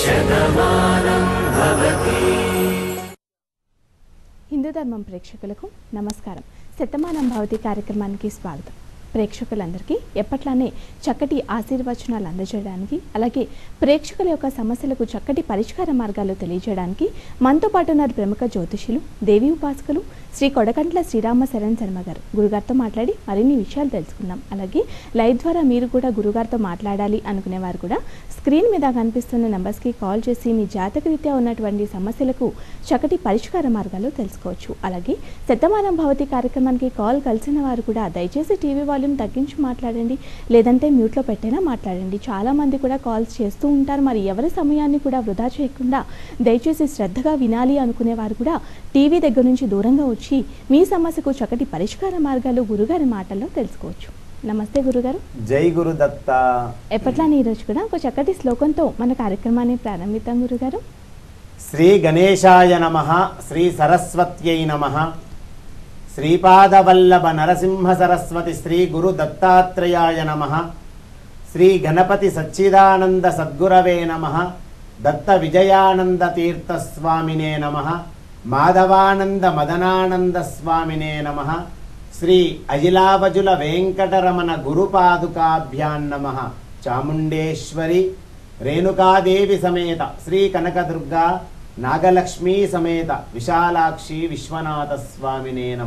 హిందూ ధర్మం ప్రేక్షకులకు నమస్కారం శతమానం భవతి కార్యక్రమానికి స్వాగతం ప్రేక్షకులందరికీ ఎప్పట్లానే చక్కటి ఆశీర్వచనాలు అందజేయడానికి అలాగే ప్రేక్షకుల యొక్క సమస్యలకు చక్కటి పరిష్కార మార్గాలు తెలియజేయడానికి మనతో పాటు ఉన్నారు ప్రముఖ జ్యోతిషులు దేవి ఉపాసకులు శ్రీ కొడకంట్ల శ్రీరామ శరణ్ శర్మ గారు గురుగారితో మాట్లాడి మరిన్ని విషయాలు తెలుసుకుందాం అలాగే లైవ్ ద్వారా మీరు కూడా గురుగారితో మాట్లాడాలి అనుకునేవారు కూడా స్క్రీన్ మీద కనిపిస్తున్న నెంబర్స్కి కాల్ చేసి మీ జాతకరీత్యా ఉన్నటువంటి సమస్యలకు చక్కటి పరిష్కార మార్గాలు తెలుసుకోవచ్చు అలాగే శతమానం భవతి కార్యక్రమానికి కాల్ కలిసిన వారు కూడా దయచేసి టీవీ వాల్యూమ్ తగ్గించి మాట్లాడండి లేదంటే మ్యూట్లో పెట్టైనా మాట్లాడండి చాలామంది కూడా కాల్స్ చేస్తూ ఉంటారు మరి ఎవరి సమయాన్ని కూడా వృధా చేయకుండా దయచేసి శ్రద్ధగా వినాలి అనుకునేవారు కూడా టీవీ దగ్గర నుంచి దూరంగా వచ్చి మీ సమస్యకు చక్కటి పరిష్కార మార్గాలు గురుగారి మాటల్లో తెలుసుకోవచ్చు నమస్తే గురుగారు జై గురుదత్త ఎప్పట్లానే ఈరోజు కూడా ఒక చక్కటి శ్లోకంతో మన కార్యక్రమాన్ని ప్రారంభిద్దాం గురుగారు శ్రీ గణేశాయ నమ శ్రీ సరస్వత్యై నమ శ్రీపాదవల్లభ నరసింహ సరస్వతి శ్రీ గురు దత్తాత్రేయాయ నమ శ్రీ గణపతి సచ్చిదానంద సద్గురవే నమ దత్త విజయానంద తీర్థ స్వామినే నమ మాధవానంద మదనానంద స్వామినే నమ శ్రీ అజిలావజుల వెంకటరమణ గురుపాదుకాభ్యాన్ నమ చాముండేశ్వరి రేణుకాదేవి సమేత శ్రీ కనకదుర్గా నాగలక్ష్మీ సమేత విశాలాక్షి విశ్వనాథ స్వామినే నమ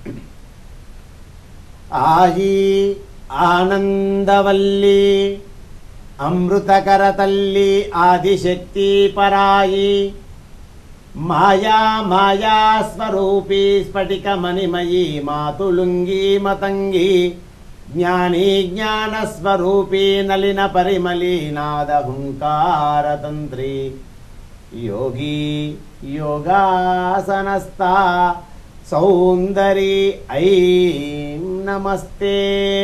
ఆయి ఆనందవల్లి అమృతకర తల్లి ఆదిశక్తి పరాయి మాయా మాయా స్వరూపీ స్ఫటిక మణిమయీ మాతులుంగి మతంగి జ్ఞాని జ్ఞాన స్వరూపీ నలిన పరిమళీ నాద హుంకారతంత్రి యోగి యోగాసనస్థా సౌందరి ఐం నమస్తే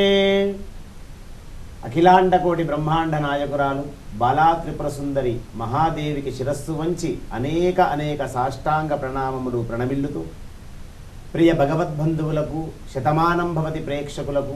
అఖిలాండకోటి బ్రహ్మాండ నాయకురాలు బాలా త్రిపుర సుందరి మహాదేవికి శిరస్సు వంచి అనేక అనేక సాష్టాంగ ప్రణామములు ప్రణమిల్లుతూ ప్రియ భగవద్బంధువులకు శతమానం భవతి ప్రేక్షకులకు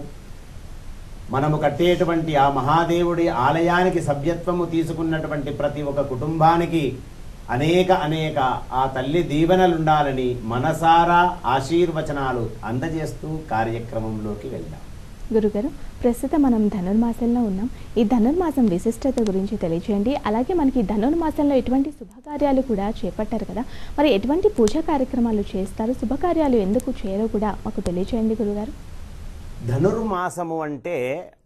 మనము కట్టేటువంటి ఆ మహాదేవుడి ఆలయానికి సభ్యత్వము తీసుకున్నటువంటి ప్రతి ఒక్క కుటుంబానికి అనేక అనేక ఆ తల్లి దీవెనలుండాలని మనసారా ఆశీర్వచనాలు అందజేస్తూ కార్యక్రమంలోకి వెళ్దాం గురుగారు ప్రస్తుతం మనం ధనుర్మాసంలో ఉన్నాం ఈ ధనుర్మాసం విశిష్టత గురించి తెలియజేయండి అలాగే మనకి ఈ ధనుర్మాసంలో ఎటువంటి శుభకార్యాలు కూడా చేపట్టారు కదా మరి ఎటువంటి పూజా కార్యక్రమాలు చేస్తారు శుభకార్యాలు ఎందుకు చేయరో కూడా మాకు తెలియజేయండి గురుగారు ధనుర్మాసము అంటే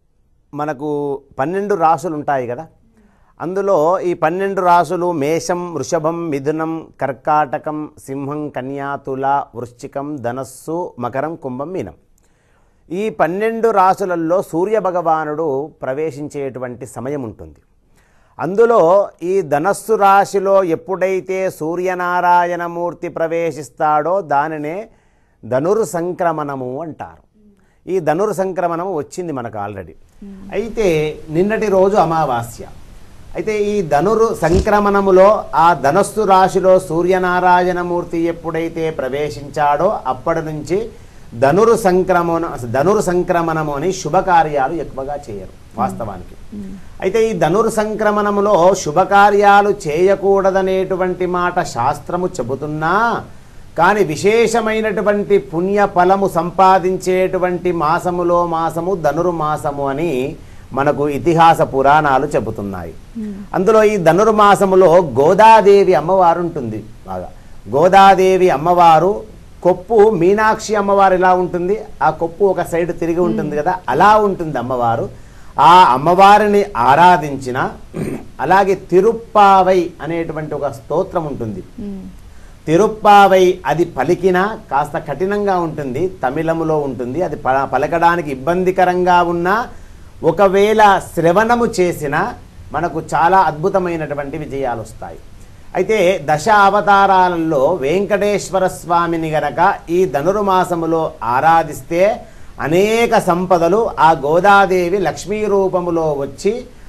మనకు పన్నెండు రాసులు ఉంటాయి కదా అందులో ఈ పన్నెండు రాసులు మేషం వృషభం మిథునం కర్కాటకం సింహం కన్యా తుల వృశ్చికం ధనస్సు మకరం కుంభం మీనం ఈ పన్నెండు రాసులలో సూర్య భగవానుడు ప్రవేశించేటువంటి సమయం ఉంటుంది అందులో ఈ ధనస్సు రాశిలో ఎప్పుడైతే సూర్యనారాయణమూర్తి ప్రవేశిస్తాడో దానినే ధనుర్ సంక్రమణము అంటారు ఈ ధనుర్ సంక్రమణము వచ్చింది మనకు ఆల్రెడీ అయితే నిన్నటి రోజు అమావాస్య అయితే ఈ ధనురు సంక్రమణములో ఆ ధనస్సు రాశిలో సూర్యనారాయణమూర్తి ఎప్పుడైతే ప్రవేశించాడో అప్పటి నుంచి ధనురు సంక్రమణ ధనురు సంక్రమణము అని శుభకార్యాలు ఎక్కువగా చేయరు వాస్తవానికి అయితే ఈ ధనుర్ సంక్రమణములో శుభకార్యాలు చేయకూడదనేటువంటి మాట శాస్త్రము చెబుతున్నా కానీ విశేషమైనటువంటి పుణ్య ఫలము సంపాదించేటువంటి మాసములో మాసము ధనురు మాసము అని మనకు ఇతిహాస పురాణాలు చెబుతున్నాయి అందులో ఈ ధనుర్మాసములో గోదాదేవి అమ్మవారు ఉంటుంది బాగా గోదాదేవి అమ్మవారు కొప్పు మీనాక్షి అమ్మవారు ఎలా ఉంటుంది ఆ కొప్పు ఒక సైడ్ తిరిగి ఉంటుంది కదా అలా ఉంటుంది అమ్మవారు ఆ అమ్మవారిని ఆరాధించిన అలాగే తిరుప్పావై అనేటువంటి ఒక స్తోత్రం ఉంటుంది తిరుప్పావై అది పలికినా కాస్త కఠినంగా ఉంటుంది తమిళములో ఉంటుంది అది ప పలకడానికి ఇబ్బందికరంగా ఉన్నా ఒకవేళ శ్రవణము చేసిన మనకు చాలా అద్భుతమైనటువంటి విజయాలు వస్తాయి అయితే దశ అవతారాలలో వెంకటేశ్వర స్వామిని గనక ఈ ధనుర్మాసములో ఆరాధిస్తే అనేక సంపదలు ఆ గోదాదేవి లక్ష్మీ రూపములో వచ్చి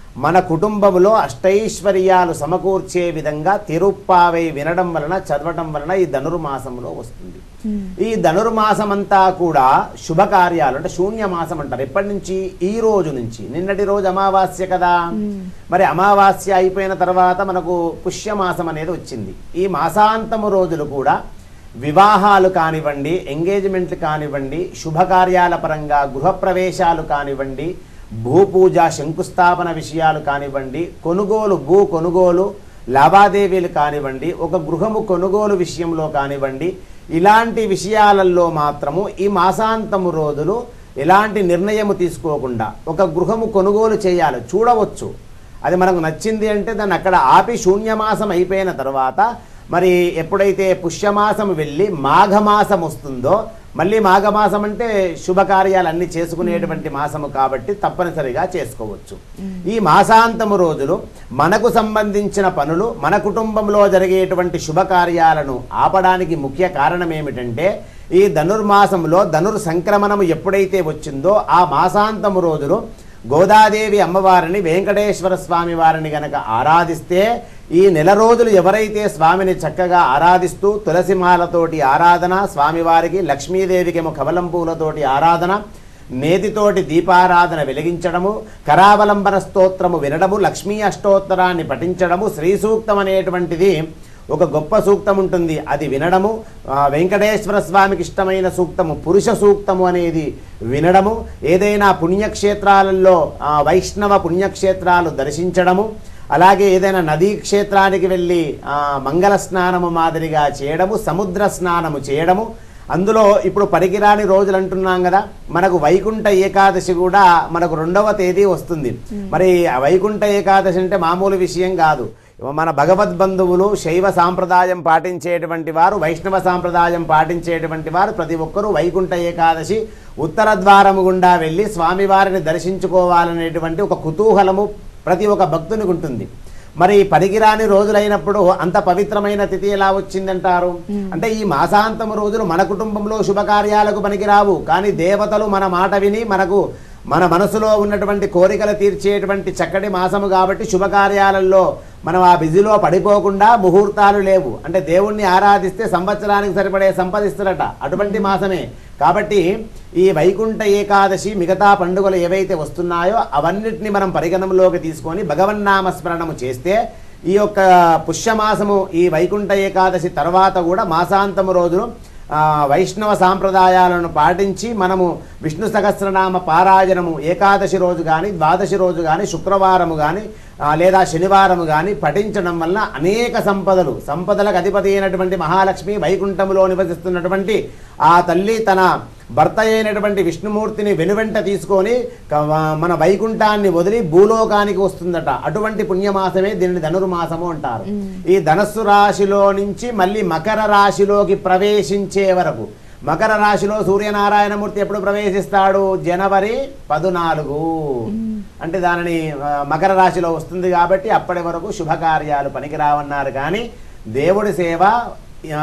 మన కుటుంబంలో అష్టైశ్వర్యాలు సమకూర్చే విధంగా తిరుప్పావై వినడం వలన చదవడం వలన ఈ ధనుర్మాసంలో వస్తుంది ఈ ధనుర్మాసం అంతా కూడా శుభకార్యాలు అంటే శూన్య మాసం అంటారు ఎప్పటి నుంచి ఈ రోజు నుంచి నిన్నటి రోజు అమావాస్య కదా మరి అమావాస్య అయిపోయిన తర్వాత మనకు పుష్యమాసం అనేది వచ్చింది ఈ మాసాంతము రోజులు కూడా వివాహాలు కానివ్వండి ఎంగేజ్మెంట్లు కానివ్వండి శుభకార్యాల పరంగా గృహప్రవేశాలు కానివ్వండి భూపూజ శంకుస్థాపన విషయాలు కానివ్వండి కొనుగోలు భూ కొనుగోలు లావాదేవీలు కానివ్వండి ఒక గృహము కొనుగోలు విషయంలో కానివ్వండి ఇలాంటి విషయాలలో మాత్రము ఈ మాసాంతము రోజులు ఎలాంటి నిర్ణయము తీసుకోకుండా ఒక గృహము కొనుగోలు చేయాలి చూడవచ్చు అది మనకు నచ్చింది అంటే దాన్ని అక్కడ ఆపి శూన్యమాసం అయిపోయిన తర్వాత మరి ఎప్పుడైతే పుష్యమాసం వెళ్ళి మాఘమాసం వస్తుందో మళ్ళీ మాఘమాసం అంటే శుభకార్యాలు అన్ని చేసుకునేటువంటి మాసము కాబట్టి తప్పనిసరిగా చేసుకోవచ్చు ఈ మాసాంతము రోజులు మనకు సంబంధించిన పనులు మన కుటుంబంలో జరిగేటువంటి శుభకార్యాలను ఆపడానికి ముఖ్య కారణం ఏమిటంటే ఈ ధనుర్మాసంలో ధనుర్ సంక్రమణము ఎప్పుడైతే వచ్చిందో ఆ మాసాంతము రోజులు గోదాదేవి అమ్మవారిని వెంకటేశ్వర స్వామి వారిని గనక ఆరాధిస్తే ఈ నెల రోజులు ఎవరైతే స్వామిని చక్కగా ఆరాధిస్తూ తులసిమాలతోటి ఆరాధన స్వామివారికి లక్ష్మీదేవికి ఏమో కమలం పూలతోటి ఆరాధన నేతితోటి దీపారాధన వెలిగించడము కరావలంబన స్తోత్రము వినడము లక్ష్మీ అష్టోత్తరాన్ని పఠించడము శ్రీ సూక్తం అనేటువంటిది ఒక గొప్ప సూక్తం ఉంటుంది అది వినడము ఆ, వెంకటేశ్వర స్వామికి ఇష్టమైన సూక్తము పురుష సూక్తము అనేది వినడము ఏదైనా పుణ్యక్షేత్రాలలో ఆ, వైష్ణవ పుణ్యక్షేత్రాలు దర్శించడము అలాగే ఏదైనా నదీ క్షేత్రానికి వెళ్ళి ఆ, మంగళ స్నానము మాదిరిగా చేయడము సముద్ర స్నానము చేయడము అందులో ఇప్పుడు పనికిరాని రోజులు అంటున్నాం కదా మనకు వైకుంఠ ఏకాదశి కూడా మనకు రెండవ తేదీ వస్తుంది మరి ఆ వైకుంఠ ఏకాదశి అంటే మామూలు విషయం కాదు మన భగవద్ బంధువులు శైవ సాంప్రదాయం పాటించేటువంటి వారు వైష్ణవ సాంప్రదాయం పాటించేటువంటి వారు ప్రతి ఒక్కరూ వైకుంఠ ఏకాదశి ఉత్తర ద్వారము గుండా వెళ్ళి స్వామివారిని దర్శించుకోవాలనేటువంటి ఒక కుతూహలము ప్రతి ఒక్క భక్తునికి ఉంటుంది మరి పనికిరాని రోజులైనప్పుడు అంత పవిత్రమైన తిథి ఎలా వచ్చిందంటారు అంటే ఈ మాసాంతము రోజులు మన కుటుంబంలో శుభకార్యాలకు పనికిరావు కానీ దేవతలు మన మాట విని మనకు మన మనసులో ఉన్నటువంటి కోరికలు తీర్చేటువంటి చక్కటి మాసము కాబట్టి శుభకార్యాలలో మనం ఆ బిజీలో పడిపోకుండా ముహూర్తాలు లేవు అంటే దేవుణ్ణి ఆరాధిస్తే సంవత్సరానికి సరిపడే సంపదిస్తున్నట అటువంటి మాసమే కాబట్టి ఈ వైకుంఠ ఏకాదశి మిగతా పండుగలు ఏవైతే వస్తున్నాయో అవన్నిటిని మనం పరిగణనలోకి తీసుకొని భగవన్నామస్మరణము చేస్తే ఈ యొక్క పుష్యమాసము ఈ వైకుంఠ ఏకాదశి తర్వాత కూడా మాసాంతము రోజులు ఆ, వైష్ణవ సాంప్రదాయాలను పాటించి మనము విష్ణు సహస్రనామ పారాయణము ఏకాదశి రోజు కానీ ద్వాదశి రోజు కానీ శుక్రవారము కానీ లేదా శనివారము కానీ పఠించడం వల్ల అనేక సంపదలు సంపదలకు అధిపతి అయినటువంటి మహాలక్ష్మి వైకుంఠములో నివసిస్తున్నటువంటి ఆ తల్లి తన భర్త అయినటువంటి విష్ణుమూర్తిని వెనువెంట తీసుకొని క- మన వైకుంఠాన్ని వదిలి భూలోకానికి వస్తుందట అటువంటి పుణ్యమాసమే దీనిని ధనుర్మాసము అంటారు ఈ ధనస్సు రాశిలో నుంచి మళ్ళీ మకర రాశిలోకి ప్రవేశించే వరకు మకర రాశిలో సూర్యనారాయణమూర్తి ఎప్పుడు ప్రవేశిస్తాడు జనవరి పదునాలుగు అంటే దానిని ఆ, మకర రాశిలో వస్తుంది కాబట్టి అప్పటి వరకు శుభకార్యాలు పనికిరావన్నారు కానీ దేవుడి సేవ ఆ,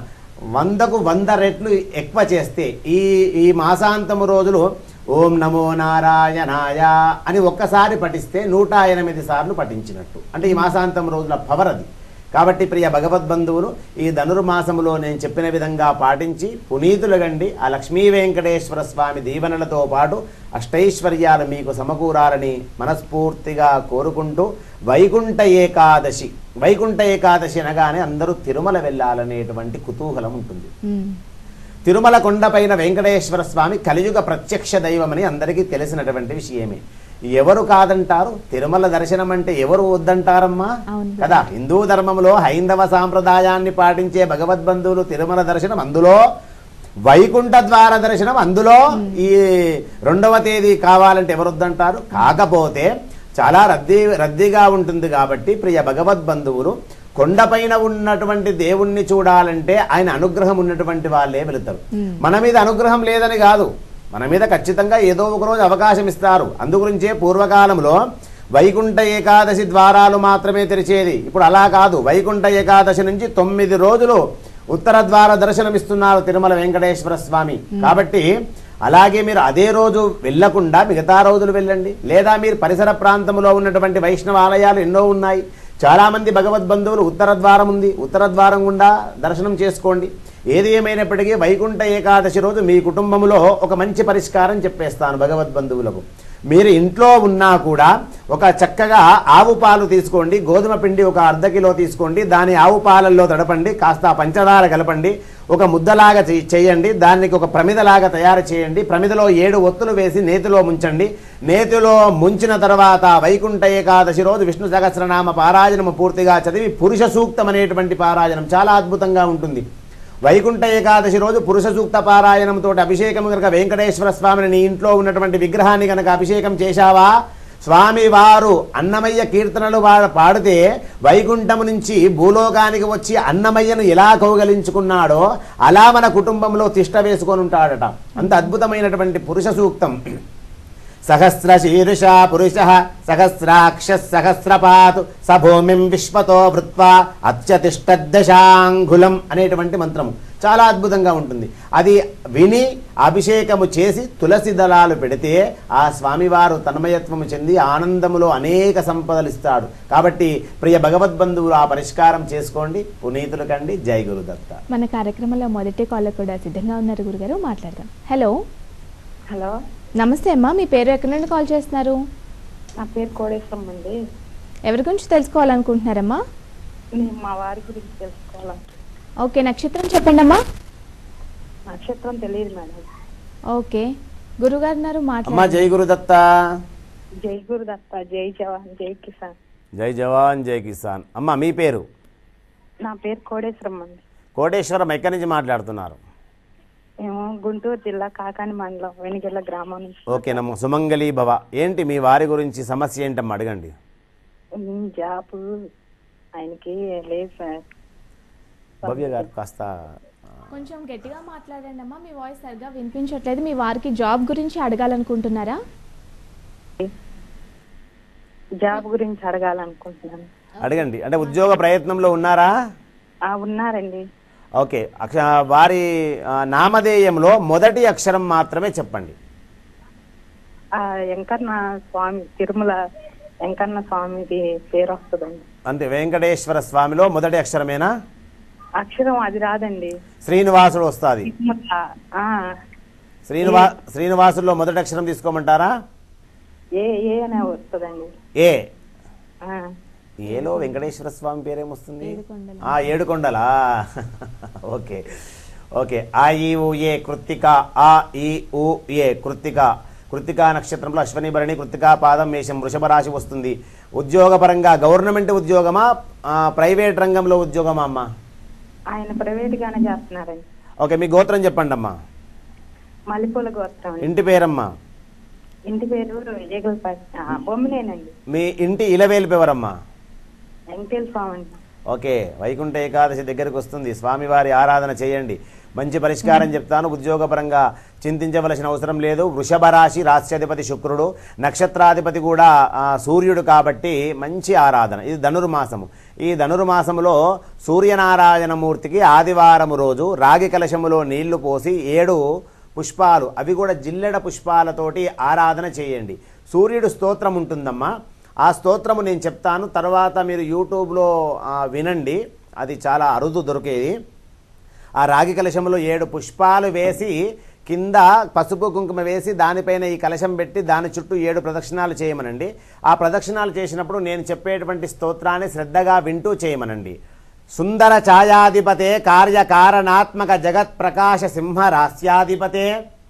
వందకు వంద రెట్లు ఎక్కువ చేస్తే ఈ ఈ మాసాంతము రోజులు ఓం నమో నారాయణాయ అని ఒక్కసారి పఠిస్తే నూట ఎనిమిది సార్లు పఠించినట్టు అంటే ఈ మాసాంతం రోజుల పవర్ అది కాబట్టి ప్రియ భగవద్బంధువులు ఈ ధనుర్మాసములో నేను చెప్పిన విధంగా పాటించి పునీతులగండి ఆ లక్ష్మీ వెంకటేశ్వర స్వామి దీవెనలతో పాటు అష్టైశ్వర్యాలు మీకు సమకూరాలని మనస్ఫూర్తిగా కోరుకుంటూ వైకుంఠ ఏకాదశి వైకుంఠ ఏకాదశి అనగానే అందరూ తిరుమల వెళ్ళాలనేటువంటి కుతూహలం ఉంటుంది ఉమ్. తిరుమల కొండపైన వెంకటేశ్వర స్వామి కలియుగ ప్రత్యక్ష దైవమని అందరికీ తెలిసినటువంటి విషయమే ఎవరు కాదంటారు తిరుమల దర్శనం అంటే ఎవరు వద్దంటారమ్మా అవును. కదా హిందూ ధర్మంలో హైందవ సాంప్రదాయాన్ని పాటించే భగవద్బంధువులు తిరుమల దర్శనం అందులో వైకుంఠ ద్వార దర్శనం అందులో ఈ రెండవ తేదీ కావాలంటే ఎవరు వద్దంటారు కాకపోతే చాలా రద్దీ రద్దీగా ఉంటుంది కాబట్టి ప్రియ భగవద్బంధువులు కొండపైన ఉన్నటువంటి దేవుణ్ణి చూడాలంటే ఆయన అనుగ్రహం ఉన్నటువంటి వాళ్ళే వెళుతారు మన మీద అనుగ్రహం లేదని కాదు మన మీద ఖచ్చితంగా ఏదో ఒక రోజు అవకాశం ఇస్తారు అందుగురించే పూర్వకాలంలో వైకుంఠ ఏకాదశి ద్వారాలు మాత్రమే తెరిచేది ఇప్పుడు అలా కాదు వైకుంఠ ఏకాదశి నుంచి తొమ్మిది రోజులు ఉత్తర ద్వార దర్శనమిస్తున్నారు తిరుమల వెంకటేశ్వర స్వామి కాబట్టి అలాగే మీరు అదే రోజు వెళ్ళకుండా మిగతా రోజులు వెళ్ళండి లేదా మీరు పరిసర ప్రాంతంలో ఉన్నటువంటి వైష్ణవ ఆలయాలు ఎన్నో ఉన్నాయి చాలామంది భగవద్బంధువులు ఉత్తర ద్వారం ఉంది ఉత్తర ద్వారం గుండా దర్శనం చేసుకోండి ఏది ఏమైనప్పటికీ వైకుంఠ ఏకాదశి రోజు మీ కుటుంబంలో ఒక మంచి పరిష్కారం చెప్పేస్తాను భగవద్బంధువులకు మీరు ఇంట్లో ఉన్నా కూడా ఒక చక్కగా ఆవు పాలు తీసుకోండి గోధుమ పిండి ఒక అర్ధ కిలో తీసుకోండి దాని ఆవు పాలల్లో తడపండి కాస్త పంచదార కలపండి ఒక ముద్దలాగా చే- చేయండి దానికి ఒక ప్రమిదలాగా తయారు చేయండి ప్రమిదలో ఏడు ఒత్తులు వేసి నేతిలో ముంచండి నేతిలో ముంచిన తర్వాత వైకుంఠ ఏకాదశి రోజు విష్ణు సహస్రనామ పారాయణము పూర్తిగా చదివి పురుష సూక్తం అనేటువంటి పారాయణం చాలా అద్భుతంగా ఉంటుంది వైకుంఠ ఏకాదశి రోజు పురుష సూక్త పారాయణంతో అభిషేకం కనుక వెంకటేశ్వర స్వామిని నీ ఇంట్లో ఉన్నటువంటి విగ్రహాన్ని కనుక అభిషేకం చేశావా స్వామి వారు అన్నమయ్య కీర్తనలు వా- పాడితే వైకుంఠము నుంచి భూలోకానికి వచ్చి అన్నమయ్యను ఎలా కౌగలించుకున్నాడో అలా మన కుటుంబంలో తిష్ట వేసుకొని ఉంటాడట అంత అద్భుతమైనటువంటి పురుష సూక్తం సహస్రశీర్ష పురుష సహస్రాక్ష సహస్రపాతు స భూమిం విశ్వతో భృత్వా అత్యతిష్టదశాంగులం అనేటువంటి మంత్రము చాలా అద్భుతంగా ఉంటుంది అది విని అభిషేకము చేసి తులసి దళాలు పెడితే ఆ స్వామివారు తన్మయత్వము చెంది ఆనందములో అనేక సంపదలు ఇస్తాడు కాబట్టి ప్రియ భగవద్బంధువులు ఆ పరిష్కారం చేసుకోండి పునీతులు కండి జై గురుదత్త మన కార్యక్రమంలో మొదటి కాలర్ కూడా సిద్ధంగా ఉన్నారు గురుగారు మాట్లాడదాం హలో హలో నమస్తే అమ్మా మీ పేరు ఎక్కడి నుండి కాల్ చేస్తున్నారు నా పేరు కోడేశ్వరం అండి ఎవరి గురించి తెలుసుకోవాలనుకుంటున్నారమ్మా నేను మా వారి గురించి తెలుసుకోవాలి ఓకే నక్షత్రం చెప్పండి అమ్మా నక్షత్రం తెలియదు మేడం ఓకే గురుగారు ఉన్నారు అమ్మా మాట్లాడండి జై గురుదత్త జై గురుదత్త జై జవాన్ జై కిసాన్ జై జవాన్ జై కిసాన్ అమ్మ మీ పేరు నా పేరు కోడేశ్వరం అండి కోటేశ్వరం ఎక్కడి నుంచి మాట్లాడుతున్నారు మేము గుంటూరు జిల్లా కాకాని మండలం వెనిగెల్ల గ్రామం నుంచి ఓకేనమ్మ సుమంగళి భవ ఏంటి మీ వారి గురించి సమస్య ఏంటమ్మా అడగండి ఉమ్, జాబ్ ఆయనకి లేదు సార్ భవ్య గారు కాస్త కొంచెం గట్టిగా మాట్లాడండి అమ్మా మీ వాయిస్ సరిగ్గా వినిపించట్లేదు మీ వారికి జాబ్ గురించి అడగాలనుకుంటున్నారా జాబ్ గురించి అడగాలనుకుంటున్నాను అడగండి అంటే ఉద్యోగ ప్రయత్నంలో ఉన్నారా ఆ, ఉన్నారండి ఓకే అక్ష వారి ఆ, నామధేయంలో మొదటి అక్షరం మాత్రమే చెప్పండి ఆ వెంకన్న స్వామి తిరుమల వెంకన్న స్వామిది పేరు వస్తుందండి అంతే వెంకటేశ్వర స్వామిలో మొదటి అక్షరమేనా అక్షరం అది రాదండి శ్రీనివాసుడు వస్తుంది తిరుమల ఆ, శ్రీనివా శ్రీనివాసుల్లో మొదటి అక్షరం తీసుకోమంటారా ఏ ఏ అనే వస్తుందండి ఏ ఆ, ఏలో వెంకటేశ్వర స్వామి పేరేమొస్తుంది ఏడుకొండల. ఆ ఏడుకొండలా ఓకే ఓకే ఆ ఈ ఊ ఏ కృత్తిక ఆ ఈ ఊ ఏ కృత్తిక కృత్తికా నక్షత్రంలో అశ్వని భరణి కృత్తికా పాదం మేషం వృషభ రాశి వస్తుంది ఉద్యోగపరంగా గవర్నమెంట్ ఉద్యోగమా ఆ, ప్రైవేట్ రంగంలో ఉద్యోగమా అమ్మా ఆయన ప్రైవేట్ గానే చేస్తున్నారండి ఓకే మీ గోత్రం చెప్పండి అమ్మా మల్లెపూల గోత్రం అండి. ఇంటి పేరమ్మా ఇంటి పేరు ఏగలపాటి బొమ్మనేనండి మీ ఇంటి ఇలవేలిపు ఎవరమ్మా వెంకటేశ్వర స్వామి అండి ఓకే వైకుంఠ ఏకాదశి దగ్గరికి వస్తుంది స్వామివారి ఆరాధన చేయండి మంచి పరిష్కారం చెప్తాను ఉద్యోగపరంగా చింతించవలసిన అవసరం లేదు వృషభ రాశి రాశ్యాధిపతి శుక్రుడు నక్షత్రాధిపతి కూడా ఆ, సూర్యుడు కాబట్టి మంచి ఆరాధన ఇది ధనుర్మాసము ఈ ధనుర్మాసములో సూర్యనారాయణమూర్తికి ఆదివారము రోజు రాగి కలశములో నీళ్లు పోసి ఏడు పుష్పాలు అవి కూడా జిల్లెడ పుష్పాలతోటి ఆరాధన చేయండి సూర్యుడు స్తోత్రం ఉంటుందమ్మా ఆ స్తోత్రము నేను చెప్తాను తర్వాత మీరు యూట్యూబ్లో ఆ, వినండి అది చాలా అరుదు దొరికేది ఆ రాగి కలశంలో ఏడు పుష్పాలు వేసి కింద పసుపు కుంకుమ వేసి దానిపైన ఈ కలశం పెట్టి దాని చుట్టూ ఏడు ప్రదక్షిణాలు చేయమనండి ఆ ప్రదక్షిణాలు చేసినప్పుడు నేను చెప్పేటువంటి స్తోత్రాన్ని శ్రద్ధగా వింటూ చేయమనండి సుందర ఛాయాధిపతే కార్యకారణాత్మక జగత్ ప్రకాశ సింహ రాస్యాధిపతే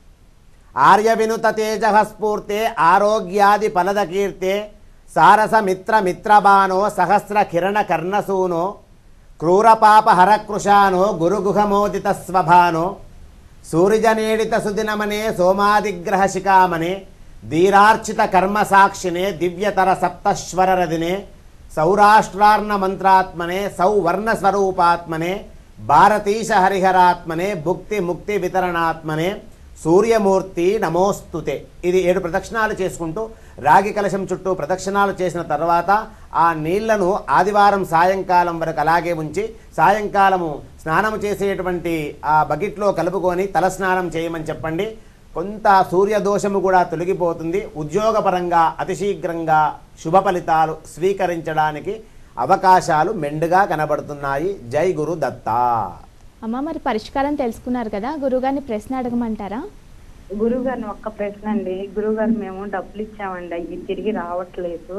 ఆర్య వినుత తేజ స్ఫూర్తే ఆరోగ్యాది ఫలద కీర్తే సారస మిత్ర మిత్రబానో సహస్ర కిరణ కర్ణసూనో క్రూరపాప హరకృశానో గురుగుహమోదిత స్వభానో సూర్యజనేడిత సుదినమనే సోమాదిగ్రహ శిఖామనే ధీరార్చిత కర్మ సాక్షినే దివ్యతర సప్తశ్వర రదినే సౌరాష్ట్రార్ణ మంత్రాత్మనే సౌవర్ణ స్వరూపాత్మనే భారతీశ హరిహరాత్మనే భుక్తి ముక్తి వితరణాత్మనే సూర్యమూర్తి నమోస్తుతే ఇది ఏడు ప్రదక్షిణాలు చేసుకుంటూ రాగి కలశం చుట్టూ ప్రదక్షిణాలు చేసిన తర్వాత ఆ నీళ్లను ఆదివారం సాయంకాలం వరకు అలాగే ఉంచి సాయంకాలము స్నానం చేసేటువంటి ఆ బకెట్లో కలుపుకొని తలస్నానం చేయమని చెప్పండి కొంత సూర్య దోషము కూడా తొలగిపోతుంది ఉద్యోగపరంగా అతి శీఘ్రంగా శుభ ఫలితాలు స్వీకరించడానికి అవకాశాలు మెండుగా కనబడుతున్నాయి జై గురు దత్తా అమ్మ మరి పరిష్కారం తెలుసుకున్నారు కదా గురుగారిని ప్రశ్న అడగమంటారా గురువు గారిని ఒక్క ప్రశ్న అండి గురువు గారు మేము డబ్బులు ఇచ్చామండి అవి తిరిగి రావట్లేదు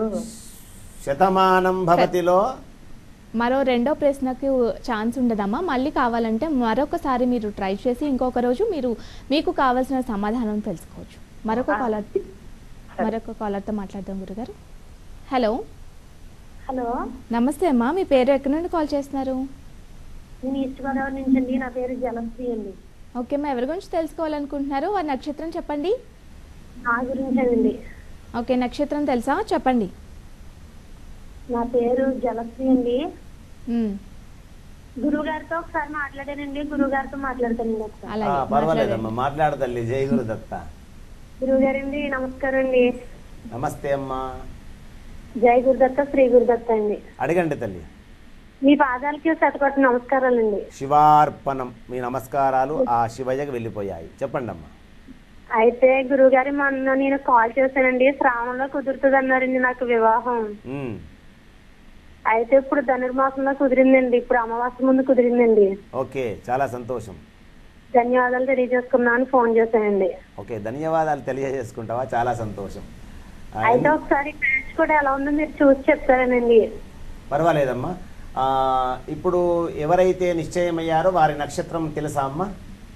శతమానం భవతిలో మరో రెండో ప్రశ్నకు ఛాన్స్ ఉండదమ్మా మళ్ళీ కావాలంటే మరొకసారి మీరు ట్రై చేసి ఇంకొక రోజు మీరు మీకు కావాల్సిన సమాధానం తెలుసుకోవచ్చు మరొక కాలర్ మరొక కాలర్తో మాట్లాడదాం గురుగారు హలో హలో నమస్తే అమ్మా మీ పేరు ఎక్కడి నుండి కాల్ చేస్తున్నారు నేను ఈస్ట్ గోదావరి నుంచి అండి నా పేరు జలశ్రీ అండి ఓకే అమ్మా ఎవరి గురించి తెలుసుకోవాలనుకుంటున్నారు వారి నక్షత్రం చెప్పండి నా గురించేనండి ఓకే నక్షత్రం తెలుసా చెప్పండి నా పేరు జలశ్రీ అండి ఉమ్, గురువు గారితో ఒకసారి మాట్లాడానండి గురువు గారితో మాట్లాడతానండి ఒకసారి ఆ, అలాగే పర్వాలేదమ్మా మాట్లాడండి. మాట్లాడతల్లి జై గురు దత్త గురువు గారండి నమస్కారం అండి నమస్తే అమ్మా జై గురుదత్త శ్రీ గురుదత్త అండి అడగండి తల్లి మీ పాదాలకి శతకొట్టు నమస్కారాలండి శివార్పణం మీ నమస్కారాలు ఆ శివయ్యకి వెళ్ళిపోయాయి చెప్పండి అమ్మా అయితే గురువు గారి మొన్న నేను కాల్ చేశానండి శ్రావణంలో కుదురుతుంది అన్నారండి నాకు వివాహం ఉమ్, అయితే ఇప్పుడు ధనుర్మాసంలో కుదిరిందండి ఇప్పుడు అమావాస్య ముందు కుదిరిందండి ఓకే చాలా సంతోషం ధన్యవాదాలు తెలియజేసుకున్నాను ఫోన్ చేశానండి ఓకే ధన్యవాదాలు తెలియజేసుకుంటావా చాలా సంతోషం ఆ, అయితే ఒకసారి మ్యాచ్ కూడా ఎలా ఉందో మీరు చూసి చెప్తారేనండి పర్వాలేదమ్మా ఆ, ఇప్పుడు ఎవరైతే నిశ్చయమయ్యారో వారి నక్షత్రం తెలుసా అమ్మా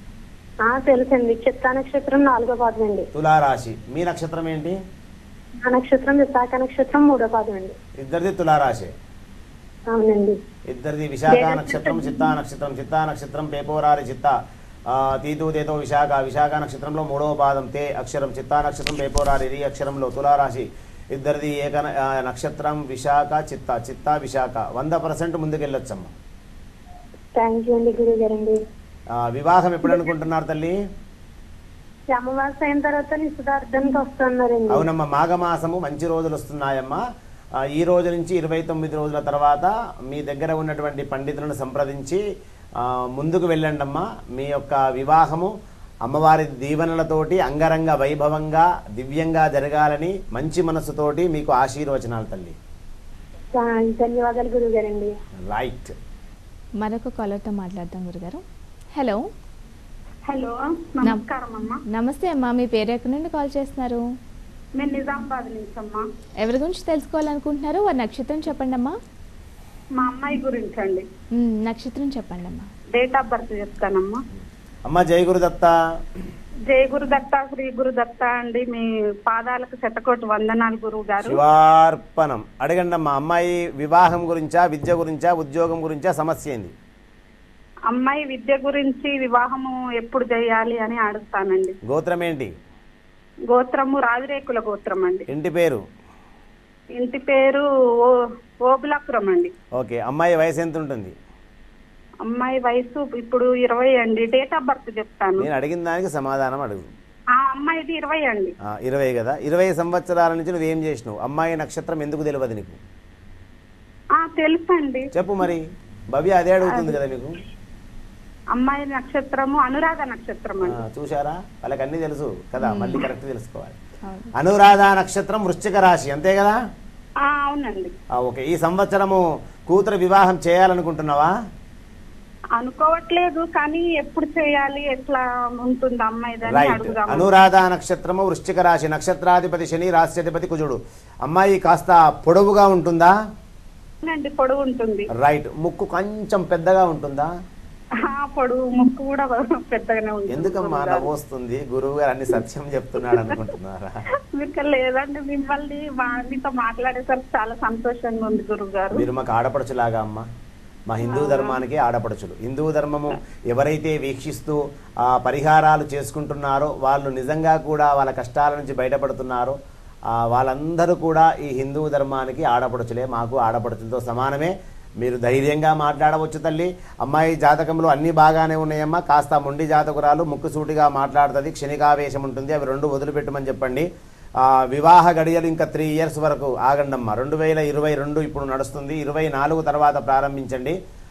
ఆ తెలుసండి చిత్తా నక్షత్రం నాలుగో పాదం అండి తులారాశి మీ నక్షత్రం ఏంటి ఆ నక్షత్రం విశాఖ నక్షత్రం మూడో పాదం అండి ఇద్దరిది తులారాశి అవునండి ఇద్దరిది విశాఖ నక్షత్రం చిత్తా నక్షత్రం చిత్తా నక్షత్రం పేపోరారి చిత్త ఆ, తీతు తేతో విశాఖ విశాఖ నక్షత్రంలో మూడవ పాదం తే అక్షరం చిత్తా నక్షత్రం పేపోరారి రి అక్షరంలో తులారాశి ఇద్దరిది ఏక న- ఆ, నక్షత్రం విశాఖ చిత్త చిత్తా విశాఖ వంద పర్సెంట్ ముందుకెళ్ళొచ్చమ్మా థ్యాంక్ యూ అండి గురువు గారండి ఆ, వివాహం ఎప్పుడు అనుకుంటున్నారు తల్లి అమావాస్య అయిన తర్వాత నిశ్చితార్థానికి వస్తున్నారండి అవునమ్మా మాఘమాసము మంచి రోజులు వస్తున్నాయమ్మా ఆ, ఈ రోజు నుంచి ఇరవై తొమ్మిది రోజుల తర్వాత మీ దగ్గర ఉన్నటువంటి పండితులను సంప్రదించి ఆ, ముందుకు వెళ్ళండి అమ్మా మీ యొక్క వివాహము అమ్మవారి దీవెనలతోటి అంగరంగ వైభవంగా దివ్యంగా జరగాలని మంచి మనసుతోటి మీకు ఆశీర్వచనాలు తల్లి థా- ధన్యవాదాలు గురువు గారండి రైట్ మరొక కాలర్తో మాట్లాడదాం గురుగారు హలో హలో నమస్కారం అమ్మా నమస్తే అమ్మా మీ పేరు ఎక్కడి నుండి కాల్ చేస్తున్నారు నేను నిజామాబాద్ నుంచి అమ్మా ఎవరి గురించి తెలుసుకోవాలనుకుంటున్నారు వారి నక్షత్రం చెప్పండి అమ్మా మా అమ్మాయి గురించి అండి ఉమ్, నక్షత్రం చెప్పండి అమ్మా డేట్ ఆఫ్ బర్త్ చెప్తానమ్మా అమ్మ జయ గురుదత్త జయ గురుదత్త శ్రీ గురుదత్త అండి మీ పాదాలకు శతకోటి వందనాలు గురువు గారు శివార్పణం అడగండి అమ్మా అమ్మాయి వివాహం గురించా విద్య గురించా ఉద్యోగం గురించా సమస్య ఏంది అమ్మాయి విద్య గురించి వివాహము ఎప్పుడు చేయాలి అని అడుగుతానండి గోత్రం ఏంటి గోత్రము రావిరేకుల గోత్రం అండి ఇంటి పేరు ఇంటి పేరు ఓ ఓబులాపురం అండి ఓకే అమ్మాయి వయసు ఎంత ఉంటుంది అమ్మాయి వయసు ఇప్పుడు ఇరవై అండి డేట్ ఆఫ్ బర్త్ చెప్తాను నేను అడిగిన దానికి సమాధానం అడుగు ఆ అమ్మాయిది ఇరవై అండి ఆ, ఇరవై కదా ఇరవై సంవత్సరాల నుంచి నువ్వేం చేసినావు అమ్మాయి నక్షత్రం ఎందుకు తెలియదు నీకు ఆ తెలుసండి చెప్పు మరి భవ్య అదే అడుగుతుంది కదా మీకు అమ్మాయి నక్షత్రము అనురాధ నక్షత్రం ఆ, అండి చూశారా వాళ్ళకి అన్ని తెలుసు కదా మళ్ళీ కరెక్ట్ తెలుసుకోవాలి అవును. అనురాధ నక్షత్రం వృశ్చిక రాశి అంతే కదా ఆ, అవునండి ఆ, ఓకే ఈ సంవత్సరము కూతురు వివాహం చేయాలనుకుంటున్నావా అనుకోవట్లేదు కానీ ఎప్పుడు చేయాలి ఎట్లా ఉంటుంది అమ్మాయిదని రైట్ అడుగుదాం అనురాధ నక్షత్రము వృశ్చిక రాశి నక్షత్రాధిపతి శని రాశ్యాధిపతి కుజుడు అమ్మాయి కాస్త పొడవుగా ఉంటుందా అవునండి పొడుగు ఉంటుంది రైట్ ముక్కు కొంచెం పెద్దగా ఉంటుందా ఆ, పొడుగు ముక్కు కూడా పెద్దగానే ఉంటుంది ఎందుకమ్మా నవ్వొస్తుంది గురువు గారు అన్ని సత్యం చెప్తున్నాడు అనుకుంటున్నారా మీకు లేదండి మిమ్మల్ని మా మీతో మాట్లాడేసరికి చాలా సంతోషంగా ఉంది గురువు గారు మీరు మాకు ఆడపడుచులాగా అమ్మా మా హిందూ ధర్మానికి ఆడపడుచులు హిందూ ధర్మము ఎవరైతే వీక్షిస్తూ ఆ పరిహారాలు చేసుకుంటున్నారో వాళ్ళు నిజంగా కూడా వాళ్ళ కష్టాల నుంచి బయటపడుతున్నారో ఆ వాళ్ళందరూ కూడా ఈ హిందూ ధర్మానికి ఆడపడుచులే మాకు ఆడపడుచులతో సమానమే మీరు ధైర్యంగా మాట్లాడవచ్చు తల్లి అమ్మాయి జాతకంలో అన్నీ బాగానే ఉన్నాయమ్మా కాస్త మొండి జాతకురాలు ముక్కుసూటిగా మాట్లాడుతుంది క్షణికావేశం ఉంటుంది అవి రెండు వదిలిపెట్టమని చెప్పండి ఆ, వివాహ గడియలు ఇంకా త్రీ ఇయర్స్ వరకు ఆగండమ్మా రెండు వేల ఇరవై రెండు ఇప్పుడు నడుస్తుంది ఇరవై నాలుగు తర్వాత ప్రారంభించండి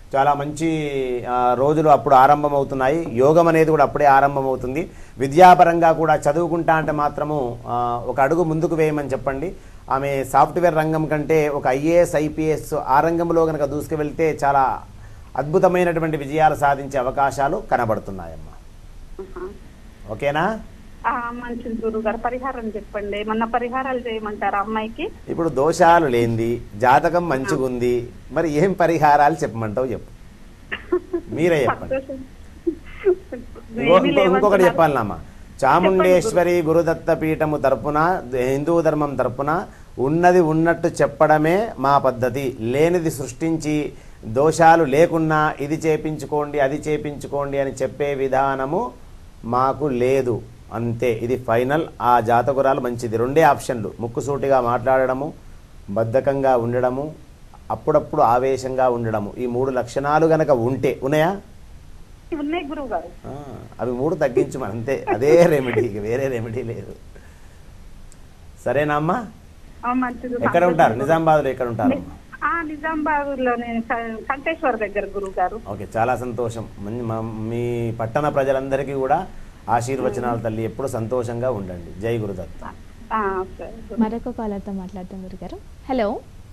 చాలా మంచి ఆ, రోజులు అప్పుడు ఆరంభమవుతున్నాయి యోగం అనేది కూడా అప్పుడే ఆరంభమవుతుంది విద్యాపరంగా కూడా చదువుకుంటా అంటే మాత్రము ఆ, ఒక అడుగు ముందుకు వేయమని చెప్పండి ఆమె సాఫ్ట్వేర్ రంగం కంటే ఒక ఐఏఎస్ ఐపీఎస్ ఆ రంగంలో కనుక దూసుకువెళ్తే చాలా అద్భుతమైనటువంటి విజయాలు సాధించే అవకాశాలు కనబడుతున్నాయమ్మా ఓకేనా ఆ, మంచిది గురువు గారు పరిహారం చెప్పండి ఏమన్నా పరిహారాలు చేయమంటారా అమ్మాయికి ఇప్పుడు దోషాలు లేనిది జాతకం మంచిగుంది మరి ఏం పరిహారాలు చెప్పమంటావు చెప్పు మీరే చెప్పండి ఇంకో- ఏమీ ఇంకో- ఇంకొకటి లేవంటున్నారు. చెప్పాలమ్మా చాముండేశ్వరి గురుదత్త పీఠము తరపున హిందూ ధర్మం తరపున ఉన్నది ఉన్నట్టు చెప్పడమే మా పద్ధతి లేనిది సృష్టించి దోషాలు లేకున్నా ఇది చేపించుకోండి అది చేపించుకోండి అని చెప్పే విధానము మాకు లేదు అంతే ఇది ఫైనల్ ఆ జాతకురాలు మంచిది రెండే ఆప్షన్లు ముక్కుసూటిగా మాట్లాడడము బద్ధకంగా ఉండడము అప్పుడప్పుడు ఆవేశంగా ఉండడము ఈ మూడు లక్షణాలు గనక ఉంటే ఉన్నాయా ఉన్నాయి గురువు గారు ఆ, అవి మూడు తగ్గించు మన అంతే అదే రెమెడీ ఇక వేరే రెమెడీ లేదు సరేనా అమ్మా ఆ, మంచిది ఎక్కడ ఉంటారు నిజామాబాద్లో ఎక్కడ ఉంటారు ఆ నిజామాబాద్ లో నేను కంటేశ్వర్ దగ్గర గురువు గారు ఓకే చాలా సంతోషం మన్- మా- మీ పట్టణ ప్రజలందరికీ కూడా ఆశీర్వచనాలు తల్లి ఎప్పుడు సంతోషంగా ఉండండి జై గురుదత్త ఆ, సరే గురువు. మరొక కాలర్తో మాట్లాడతాం గురుగారు hello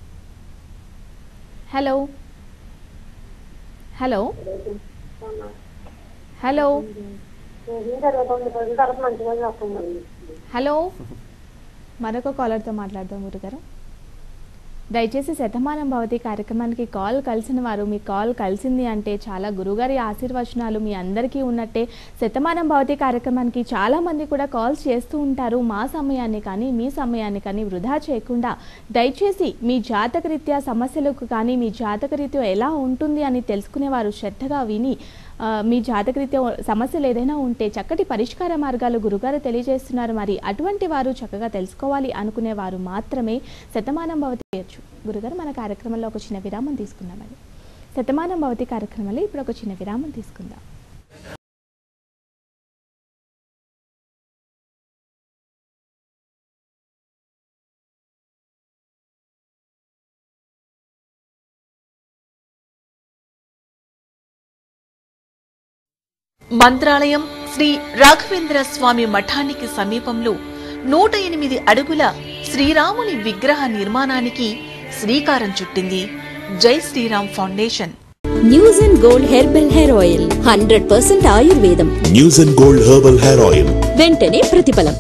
hello hello hello hello మరొక కాలర్తో మాట్లాడదాం గురుగారు దయచేసి శతమానం భవతి కార్యక్రమానికి కాల్ కలిసిన వారు మీ కాల్ కలిసింది అంటే చాలా గురుగారి ఆశీర్వచనాలు మీ అందరికీ ఉన్నట్టే శతమానం భవతి కార్యక్రమానికి చాలా మంది కూడా కాల్స్ చేస్తూ ఉంటారు మా సమయాన్ని కానీ మీ సమయాన్ని కానీ వృధా చేయకుండా దయచేసి మీ జాతకరీత్యా సమస్యలకు కానీ మీ జాతకరీత్యా ఎలా ఉంటుంది అని తెలుసుకునేవారు శ్రద్ధగా విని ఆ, మీ జాతకరీత్యా సమస్యలు ఏదైనా ఉంటే చక్కటి పరిష్కార మార్గాలు గురుగారు తెలియజేస్తున్నారు మరి అటువంటి వారు చక్కగా తెలుసుకోవాలి అనుకునే వారు మాత్రమే శతమానం భవతి చేయొచ్చు గురుగారు మన కార్యక్రమంలో ఒక చిన్న విరామం తీసుకుందామండి శతమానం భవతి కార్యక్రమంలో ఇప్పుడు ఒక చిన్న విరామం తీసుకుందాం మంత్రాలయం శ్రీ రాఘవేంద్ర స్వామి మఠానికి సమీపంలో నూట ఎనిమిది అడుగుల శ్రీరాముని విగ్రహ నిర్మాణానికి శ్రీకారం చుట్టింది Jai Sriram foundation news and gold herbal hair oil hundred percent ఆయుర్వేదం news and gold herbal hair oil వెంటనే ప్రతిఫలం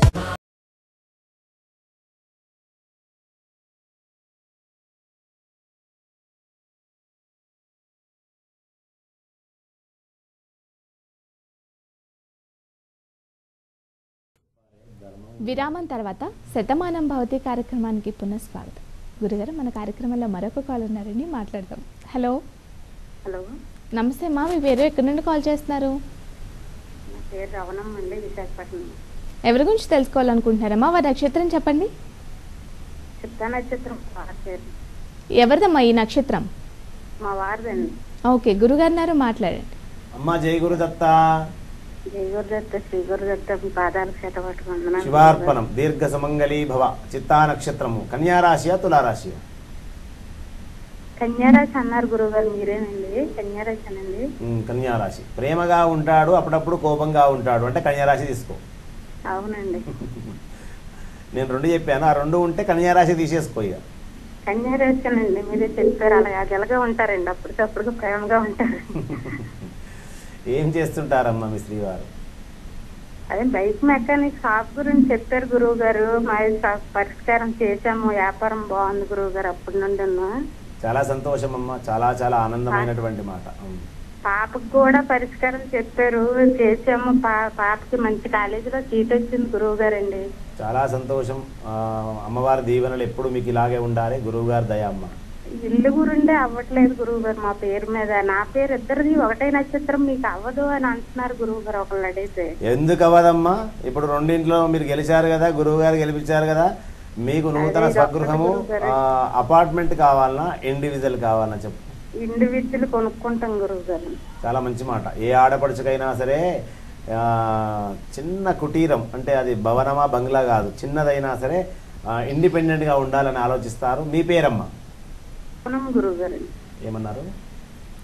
విరామం తర్వాత శతమానం భవతి కార్యక్రమానికి పునఃస్వాగతం గురుగారు మన కార్యక్రమంలో మరొక కాల్ ఉన్నారండి మాట్లాడదాం హలో హలో నమస్తే మా మీ పేరు ఎక్కడి నుండి కాల్ చేస్తున్నారు నా పేరు రవణమ్మ అండి విశాఖపట్నం ఎవరి గురించి తెలుసుకోవాలనుకుంటున్నారమ్మా వారి నక్షత్రం చెప్పండి చిత్తా నక్షత్రం వారి పేరు ఎవరిదమ్మా ఈ నక్షత్రం మా వారిదండి ఓకే గురుగారు మాట్లాడండి అమ్మా జై గురుదత్త జయ గురుదత్త శ్రీ గురుదత్త మీ పాదాలకు చేత పట్టుకుంటున్నాను శివార్పణం దీర్ఘ సుమంగళీ భవ చిత్తా నక్షత్రము కన్యారాశియా తులారాశియా కన్యారాశి అన్నారు గురువుగారు మీరేనండి కన్యారాశి అనండి ఉమ్, కన్యారాశి ప్రేమగా ఉంటాడు అప్పుడప్పుడు కోపంగా ఉంటాడు అంటే కన్యారాశి తీసుకో అవునండి నేను రెండు చెప్పాను ఆ రెండు ఉంటే కన్యారాశి తీసేసుకో ఇక కన్యారాశి అనండి మీరే చెప్పారు అలా అదెలాగా ఉంటారండి అప్పటికప్పుడు ప్రేమగా ఉంటారు ఏం చేస్తుంటారమ్మా మీ శ్రీవారు అదే బైక్ మెకానిక్ షాప్ గురించి చెప్పారు గురువు గారు మా షాప్ పరిష్కారం చేశాము వ్యాపారం బాగుంది గురువు గారు అప్పటి నుండి చాలా సంతోషం అమ్మా చాలా చాలా ఆనందమైనటువంటి మాట ఉమ్. పాపకు కూడా పరిష్కారం చెప్పారు చేసాము పా పాపకి మంచి కాలేజీలో సీట్ వచ్చింది గురువు గారండి చాలా సంతోషం ఆ, అమ్మవారి దీవెనలు ఎప్పుడు మీకు ఇలాగే ఉండాలి గురువు గారి దయ అమ్మ ఇల్లు గురుండే అవ్వట్లేదు గురువు గారు మా పేరు మీద నా పేరు ఇద్దరిది ఒకటే నక్షత్రం మీకు అవ్వదు అని అంటున్నారు గురువు గారు ఒకళ్ళు అడిగితే ఎందుకు అవ్వదమ్మా ఇప్పుడు రెండింట్లో మీరు గెలిచారు కదా గురువు గారు గెలిపించారు కదా మీకు నూతన అదే స్వగృహము గురువు గారు. ఆ, అపార్ట్మెంట్ కావాలన్నా ఇండివిజువల్ కావాలన్నా చెప్పు ఇండివిజువల్ కొనుక్కుంటాం గురువు గారు చాలా మంచి మాట ఏ ఆడపడుచుకైనా సరే ఆ, చిన్న కుటీరం అంటే అది భవనమా బంగ్లా కాదు చిన్నదైనా సరే ఆ, ఇండిపెండెంట్గా ఉండాలని ఆలోచిస్తారు మీ పేరమ్మా అవునం గురువు గారు ఏమన్నారు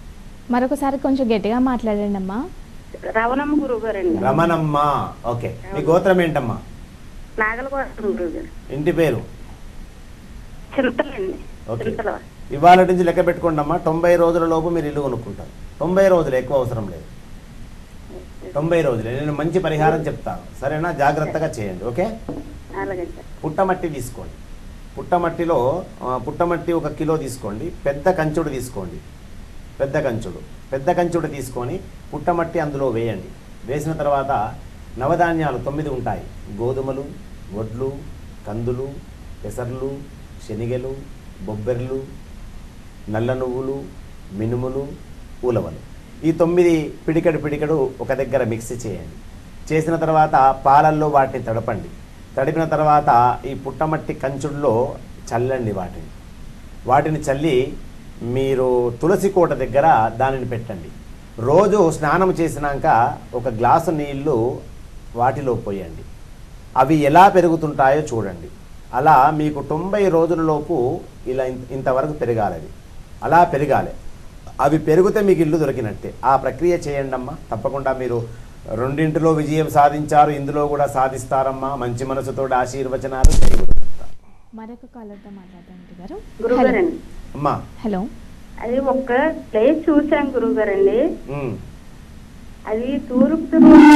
మరొకసారి కొంచెం గట్టిగా మాట్లాడండి అమ్మా రవణమ్మ గురువు గారండి రమణమ్మ ఓకే మీ గోత్రం ఏంటమ్మా నాగలగోత్రం గురువు గారు ఇంటి పేరు చింతలండి ఓకే చింతల ఇవాళ నుంచి లెక్క పెట్టుకోండి అమ్మా తొంభై రోజుల లోపు మీరు ఇల్లు కొనుక్కుంటారు తొంభై రోజులు ఎక్కువ అవసరం లేదు తొంభై రోజులే నేను మంచి పరిహారం చెప్తాను సరేనా జాగ్రత్తగా చేయండి ఓకే అలాగే సార్ పుట్టమట్టి తీసుకోండి పుట్టమట్టిలో ఆ, పుట్టమట్టి ఒక కిలో తీసుకోండి పెద్ద కంచుడు తీసుకోండి పెద్ద కంచుడు పెద్ద కంచుడు తీసుకొని పుట్టమట్టి అందులో వేయండి వేసిన తర్వాత నవధాన్యాలు తొమ్మిది ఉంటాయి గోధుమలు వడ్లు కందులు పెసర్లు శనిగలు బొబ్బెర్లు నల్ల నువ్వులు మినుములు ఉలవలు ఈ తొమ్మిది పిడికడు పిడికడు ఒక దగ్గర మిక్స్ చేయండి చేసిన తర్వాత పాలల్లో వాటిని తడపండి తడిపిన తర్వాత ఈ పుట్టమట్టి కంచుల్లో చల్లండి వాటిని వాటిని చల్లి మీరు తులసి కోట దగ్గర దానిని పెట్టండి రోజు స్నానం చేసినాక ఒక గ్లాసు నీళ్లు వాటిలో పోయండి అవి ఎలా పెరుగుతుంటాయో చూడండి అలా మీకు తొంభై రోజులలోపు ఇలా ఇంత- ఇంతవరకు పెరగాలి అవి అలా పెరగాలి అవి పెరిగితే మీకు ఇల్లు దొరికినట్టే ఆ ప్రక్రియ చేయండి అమ్మా తప్పకుండా మీరు రెండింటిలో విజయం సాధించారు ఇందులో కూడా సాధిస్తారమ్మా మంచి మనసుతో ఆశీర్వచనాలు జై గురుదత్త. మరొక కాలర్తో మాట్లాడదాం గురుగారు గురువు గారండి అమ్మా హలో అది ఒక ప్లేస్ చూసాం గురువు గారండి ఉమ్. అది తూర్పు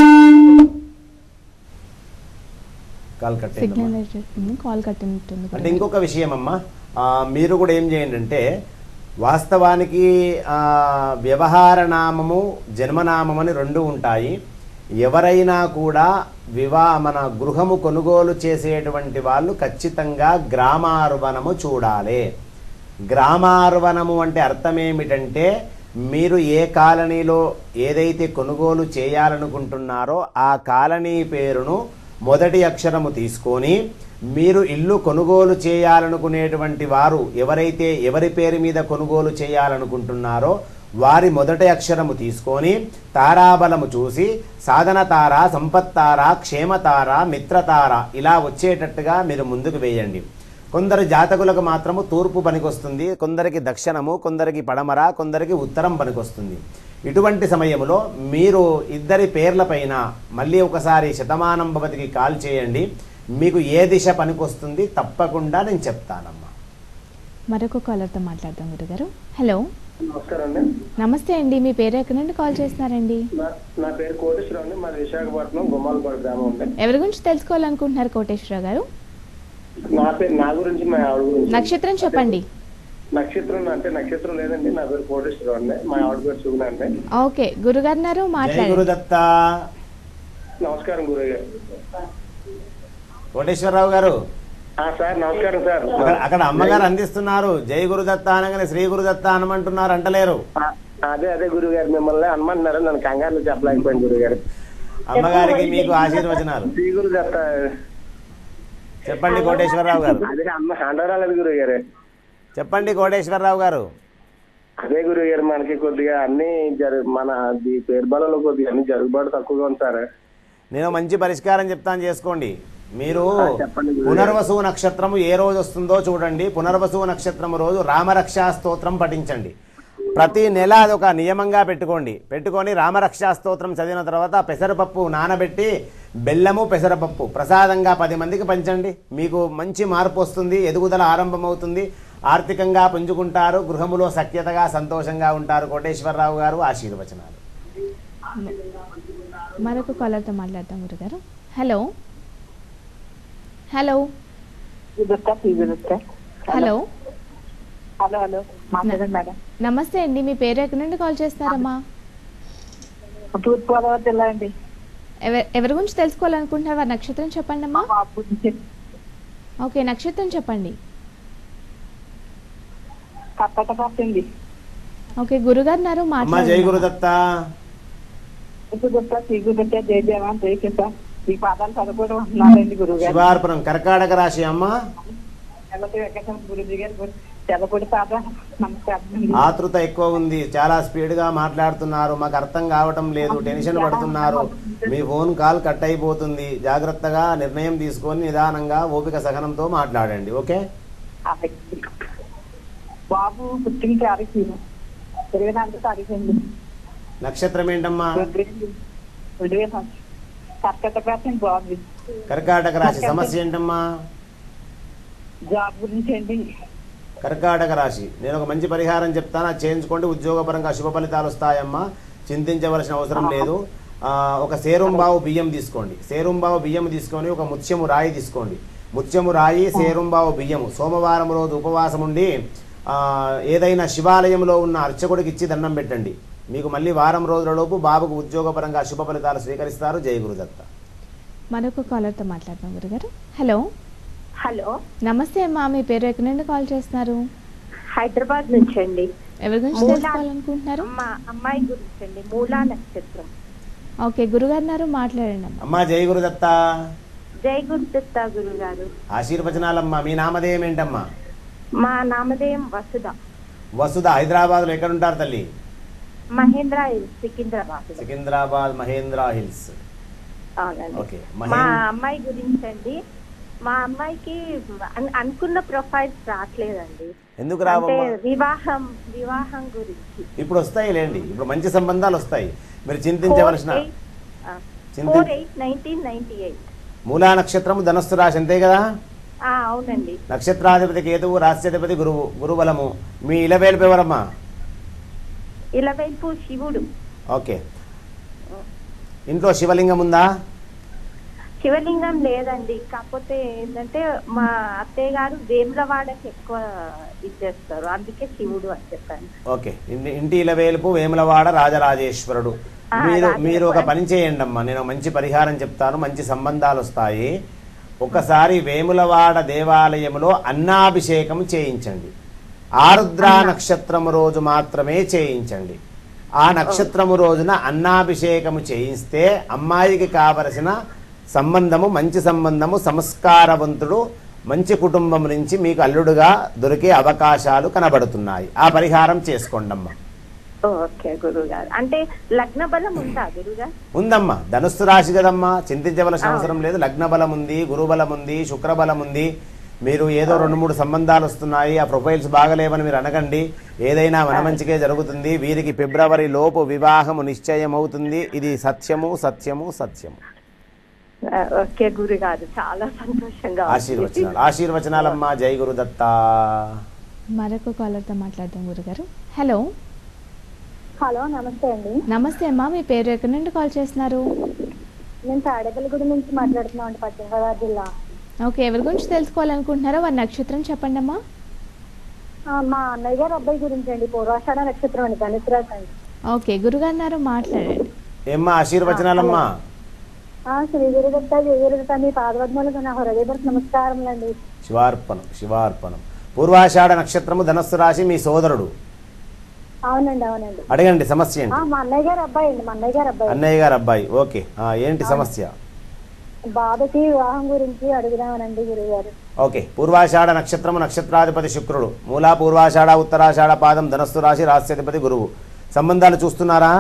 కాల్ కట్టేయండి సిగ్నల్ కాల్ కట్టినట్టుంది అంటే ఇంకొక విషయం అమ్మా ఆ, మీరు కూడా ఏం చేయండి అంటే వాస్తవానికి ఆ, వ్యవహార నామము జన్మనామం అని రెండు ఉంటాయి ఎవరైనా కూడా వివా మన గృహము కొనుగోలు చేసేటువంటి వాళ్ళు ఖచ్చితంగా గ్రామార్వనము చూడాలి గ్రామార్వనము అంటే అర్థం ఏమిటంటే మీరు ఏ కాలనీలో ఏదైతే కొనుగోలు చేయాలనుకుంటున్నారో ఆ కాలనీ పేరును మొదటి అక్షరము తీసుకొని మీరు ఇల్లు కొనుగోలు చేయాలనుకునేటువంటి వారు ఎవరైతే ఎవరి పేరు మీద కొనుగోలు చేయాలనుకుంటున్నారో వారి మొదటి అక్షరము తీసుకొని తారాబలము చూసి సాధన తార సంపత్తార క్షేమతార మిత్రతార ఇలా వచ్చేటట్టుగా మీరు ముందుకు వేయండి కొందరు జాతకులకు మాత్రము తూర్పు పనికొస్తుంది కొందరికి దక్షిణము కొందరికి పడమర కొందరికి ఉత్తరం పనికొస్తుంది ఇటువంటి సమయంలో మీరు ఇద్దరి పేర్లపైన మళ్ళీ ఒకసారి శతమానం భవతికి కాల్ చేయండి మీకు ఏ దిశ పనికొస్తుంది తప్పకుండా నేను చెప్తానమ్మా మరొక కాలర్తో మాట్లాడదాం గురుగారు హలో నమస్కారం అండి నమస్తే అండి మీ పేరు ఎక్కడి నుండి కాల్ చేస్తున్నారండి నా- నా పేరు కోటేశ్వరరావు అండి మాది విశాఖపట్నం గుమ్మాలపాడు గ్రామం అండి ఎవరి గురించి తెలుసుకోవాలనుకుంటున్నారు కోటేశ్వరరావు గారు నా పేరు నా గురించి మా ఆవిడ గురించి నక్షత్రం చెప్పండి నక్షత్రం అంటే నక్షత్రం లేదండి నా పేరు కోటేశ్వరరావు అండి మా ఆవిడ పేరు సుగుణ అండి ఓకే గురుగారు జై మాట్లాడండి గురుదత్త నమస్కారం గురువు గారు కోటేశ్వరరావు గారు ఆ, సార్ నమస్కారం సార్ అక్కడ అక్కడ అమ్మగారు అందిస్తున్నారు జై గురుదత్త అనగానే శ్రీ గురుదత్త అనమంటున్నారు అంటలేరు ఆ, అదే అదే గురువు గారు మిమ్మల్ని అనుమంటున్నారు నన్ను కంగారులో చెప్పలేకపోయింది గురువు గారు అమ్మగారికి మీకు ఆశీర్వచనాలు శ్రీ గురు దత్త చెప్పండి కోటేశ్వరరావు గారు అదే అమ్మ అండరాలేదు గురువు గారు చెప్పండి కోటేశ్వరరావు గారు అదే గురువు గారు మనకి కొద్దిగా అన్ని జరు మన ఈ పేరు బలలో కొద్దిగా అన్ని జరుగుబాటు తక్కువగా ఉంది సార్ నేను మంచి పరిష్కారం చెప్తాను చేసుకోండి మీరు ఆ, చెప్పండి గురుగారు. పునర్వసు నక్షత్రము ఏ రోజు వస్తుందో చూడండి పునర్వసు నక్షత్రము రోజు రామరక్షా స్తోత్రం పఠించండి ప్రతి నెల అదొక నియమంగా పెట్టుకోండి పెట్టుకొని రామరక్షా స్తోత్రం చదివిన తర్వాత పెసరపప్పు నానబెట్టి బెల్లము పెసరపప్పు ప్రసాదంగా పది మందికి పంచండి మీకు మంచి మార్పు వస్తుంది ఎదుగుదల ఆరంభమవుతుంది ఆర్థికంగా పుంజుకుంటారు గృహములో సఖ్యతగా సంతోషంగా ఉంటారు కోటేశ్వరరావు గారు ఆశీర్వచనాలు మరొక కాలర్తో మాట్లాడతాం గురుగారు hello hello hello hello hello మాట్లాడండి మేడం నమస్తే అండి మీ పేరు ఎక్కడి నుండి కాల్ చేస్తున్నారమ్మా తూర్పుగోదావరి జిల్లా అండి ఎవ- ఎవరి గురించి తెలుసుకోవాలనుకుంటున్నారు వారి నక్షత్రం చెప్పండి అమ్మా బాబు గురించి ఓకే నక్షత్రం చెప్పండి కర్కట కాస్తండి ఓకే గురుగారు ఉన్నారు అమ్మ జై మాట్లాడండి గురుదత్త ఇప్పుడు గుప్తా శ్రీ గురుదత్త జయ జవాన్ జయ కిసాన్ ఈ పాదాలు చదువుకోవడం అంటున్నారండి గురువు గారు శివార్పణం కర్కాటక రాశి అమ్మ తెల్లపూడి వెంకటేశ్వర గురుజీ గారు తెల్లపూడి పాద నమస్కారం అండి. ఆతృత ఎక్కువ ఉంది చాలా స్పీడ్గా మాట్లాడుతున్నారు మాకు అర్థం కావటం లేదు టెన్షన్ పడుతున్నారు మీ ఫోన్ కాల్ కట్ అయిపోతుంది జాగ్రత్తగా నిర్ణయం తీసుకొని నిదానంగా ఓపిక సహనంతో మాట్లాడండి ఓకే అలాగే. బాబు పుట్టిన తారీఖు ఇరవై నాలుగు తారీఖు అండి నక్షత్రం ఏంటమ్మా రెండు వేల కర్కటక రాశి అండి బాగుంది కర్కాటక రాశి సమస్య ఏంటమ్మా జాబ్ గురించి అండి కర్కాటక రాశి నేను ఒక మంచి పరిహారం చెప్తాను అది చేయించుకోండి ఉద్యోగపరంగా శుభ ఫలితాలు వస్తాయమ్మా చింతించవలసిన అవసరం లేదు ఆ, ఒక సేరుంబావు బియ్యం తీసుకోండి సేరుంబావు బియ్యం తీసుకొని ఒక ముత్యము రాయి తీసుకోండి ముత్యము రాయి సేరుంబావు బియ్యము సోమవారం రోజు ఉపవాసం ఉండి ఆ, ఏదైనా శివాలయంలో ఉన్న అర్చకుడికి ఇచ్చి దండం పెట్టండి మీకు మళ్ళీ వారం రోజులలోపు బాబుకు ఉద్యోగపరంగా శుభ ఫలితాలు స్వీకరిస్తారు జై గురుదత్త మరొక కాలర్తో మాట్లాడదాం గురుగారు హలో హలో నమస్తే అమ్మా మీ పేరు ఎక్కడి నుండి కాల్ చేస్తున్నారు హైదరాబాద్ నుంచి అండి ఎవరి గురించి మూలా- తెలుసుకోవాలనుకుంటున్నారు మా అమ్మాయి గురించి అండి మూలా నక్షత్రం ఓకే గురుగారు మాట్లాడండి అమ్మా అమ్మా జై గురుదత్త జై గురుదత్త గురు గారు ఆశీర్వచనాలమ్మా మీ నామధేయం ఏంటమ్మా మా నామధేయం వసుధ వసుధ హైదరాబాద్లో ఎక్కడుంటారు తల్లి మహేంద్ర హిల్స్, సికింద్రాబాద్ సికింద్రాబాద్ మహేంద్ర హిల్స్ అవునండి ఓకే మా మహేంద్ర అమ్మాయి గురించి అండి మా అమ్మాయికి అన్- అనుకున్న ప్రొఫైల్స్ రావట్లేదండి ఎందుకు అంటే రావమ్మా వివాహం వివాహం గురించి ఇప్పుడు వస్తాయి లేండి ఇప్పుడు మంచి సంబంధాలు వస్తాయి మీరు చింతించవలసిన చింతి- four eight nineteen ninety eight మూలా నక్షత్రము ధనస్సు రాశి అంతే కదా అవునండి నక్షత్రాధిపతి కేతువు రాష్ట్రాధిపతి గురువు గురుబలము మీ ఇలవేల్పు ఎవరమ్మా ఇలవైపు శివుడు ఓకే ఇంట్లో శివలింగం ఉందా శివలింగం లేదండి కాకపోతే ఏంటంటే మా అత్తయ్య గారు వేములవాడకి ఎక్కువ ఇచ్చేస్తారు అందుకే శివుడు అని చెప్పాను ఓకే ఇంటి ఇంటి ఇలవేలుపు వేములవాడ రాజరాజేశ్వరుడు ఆ, మీరు రాజేశ్వరుడు. మీరు ఒక పని చేయండి అమ్మా నేను మంచి పరిహారం చెప్తాను మంచి సంబంధాలు వస్తాయి ఒకసారి వేములవాడ దేవాలయంలో అన్నాభిషేకం చేయించండి ఆరుద్ర నక్షత్రము రోజు మాత్రమే చేయించండి ఆ నక్షత్రము రోజున అన్నాభిషేకము చేయిస్తే అమ్మాయికి కావలసిన సంబంధము మంచి సంబంధము సంస్కారవంతుడు మంచి కుటుంబం నుంచి మీకు అల్లుడుగా దొరికే అవకాశాలు కనబడుతున్నాయి ఆ పరిహారం చేసుకోండమ్మా ఓకే గురువు గారు అంటే లగ్న బలం ఉందా గురుగారు ఉందమ్మా ధనుస్సు రాశి కదమ్మా చింతించవలసిన అవసరం లేదు లగ్న బలం ఉంది గురుబలం ఉంది శుక్రబలం ఉంది మీరు ఏదో రెండు మూడు సంబంధాలు వస్తున్నాయి ఆ ప్రొఫైల్స్ బాగలేవని మీరు అనకండి ఏదైనా మన మంచికే జరుగుతుంది వీరికి ఫిబ్రవరి లోపు వివాహము నిశ్చయం అవుతుంది ఇది సత్యము సత్యము సత్యము ఆ, ఓకే గురుగారు చాలా సంతోషంగా ఉంది. ఆశీర్వచనాలు ఆశీర్వచనాలమ్మా జై గురుదత్త మరొక కాలర్తో మాట్లాడదాం గురుగారు హలో హలో నమస్తే అండి నమస్తే అమ్మా మీ పేరు ఎక్కడి నుండి కాల్ చేస్తున్నారు నేను తాడేపల్లిగూడ నుంచి మాట్లాడుతున్నాం అండి పశ్చిమ గోదావరి జిల్లా ఓకే ఎవరి గురించి తెలుసుకోవాలనుకుంటున్నారో వారి నక్షత్రం చెప్పండి అమ్మా ఆ, మా అన్నయ్య గారు అబ్బాయి గురించి అండి పూర్వాషాఢ నక్షత్రం అండి ధనుసు అండి ఓకే గురుగారు మాట్లాడండి ఏమ్మా ఆశీర్వచనాలమ్మా ఆ, శ్రీ గురుదత్త జయ గురుదత్త మీ పాదపద్మలకు నా హృదయపూర్వక నమస్కారములండి శివార్పణం శివార్పణం పూర్వాషాఢ నక్షత్రము ధనస్సు రాశి మీ సోదరుడు అవునండి అవునండి అడగండి సమస్య ఆ, ఏంటి మా అన్నయ్య గారు అబ్బాయి అండి మా అన్నయ్య గారు అబ్బాయి అన్నయ్య గారు అబ్బాయి ఓకే ఆ, ఏంటి సమస్య బాబుకి వివాహం గురించి అడుగుదామనండి గురువు గారు ఓకే పూర్వాషాఢ నక్షత్రము నక్షత్రాధిపతి శుక్రుడు మూలా పూర్వాషాఢ ఉత్తరాషాఢ పాదం ధనస్సు రాశి రాశ్యాధిపతి గురువు సంబంధాలు చూస్తున్నారా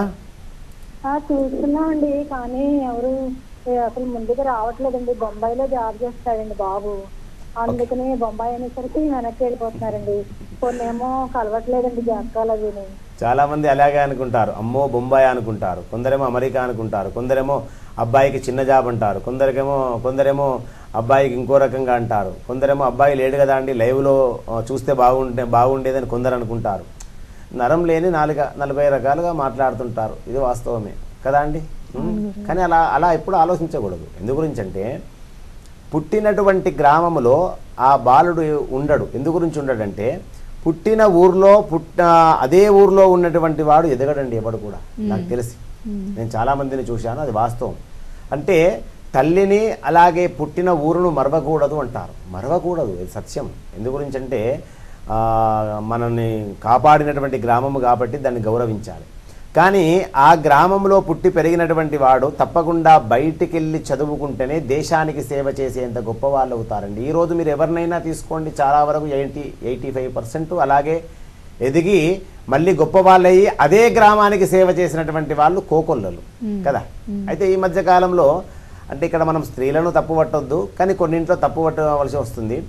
ఆ, చూస్తున్నామండి కానీ ఎవరు ఏ, అసలు ముందుకు రావట్లేదండి బొంబాయిలో జాబ్ చేస్తాడండి బాబు అందుకని బొంబాయి అనేసరికి వెనక్కి వెళ్ళిపోతున్నారండి కొన్నేమో కలవట్లేదండి జాతకాలు అవి చాలా మంది అలాగే అనుకుంటారు అమ్మో బొంబాయి అనుకుంటారు కొందరేమో అమెరికా అనుకుంటారు కొందరేమో అబ్బాయికి చిన్న జాబ్ అంటారు కొందరికేమో కొందరేమో అబ్బాయికి ఇంకో రకంగా అంటారు కొందరేమో అబ్బాయి లేడు కదా అండి లైవ్లో ఆ, చూస్తే బాగుంటే బాగుండేదని కొందరు అనుకుంటారు నరం లేని నాలుగ నలభై రకాలుగా మాట్లాడుతుంటారు ఇది వాస్తవమే కదా అండి ఉమ్. కానీ అలా అలా ఎప్పుడు ఆలోచించకూడదు ఎందు గురించి అంటే పుట్టినటువంటి గ్రామములో ఆ బాలుడు ఉండడు ఎందు గురించి ఉండడంటే పుట్టిన ఊర్లో పుట్ట అదే ఊర్లో ఉన్నటువంటి వాడు ఎదగడండి ఎవడు కూడా నాకు తెలిసి నేను చాలా మందిని చూశాను అది వాస్తవం అంటే తల్లిని అలాగే పుట్టిన ఊరును మరవకూడదు అంటారు మరవకూడదు ఇది సత్యం ఎందు గురించి అంటే ఆ, మనల్ని కాపాడినటువంటి గ్రామము కాబట్టి దాన్ని గౌరవించాలి కానీ ఆ గ్రామంలో పుట్టి పెరిగినటువంటి వాడు తప్పకుండా బయటికి వెళ్ళి చదువుకుంటేనే దేశానికి సేవ చేసేంత గొప్ప వాళ్ళు అవుతారండి ఈరోజు మీరు ఎవరినైనా తీసుకోండి చాలా వరకు ఎయిటీ ఎయిటీ ఫైవ్ పర్సెంట్ అలాగే ఎదిగి మళ్ళీ గొప్ప వాళ్ళయ్యి అదే గ్రామానికి సేవ చేసినటువంటి వాళ్ళు కోకొల్లలు కదా అయితే ఈ మధ్య కాలంలో అంటే ఇక్కడ మనం స్త్రీలను తప్పు పట్టొద్దు కానీ కొన్నింట్లో తప్పు పట్టవలసి వస్తుంది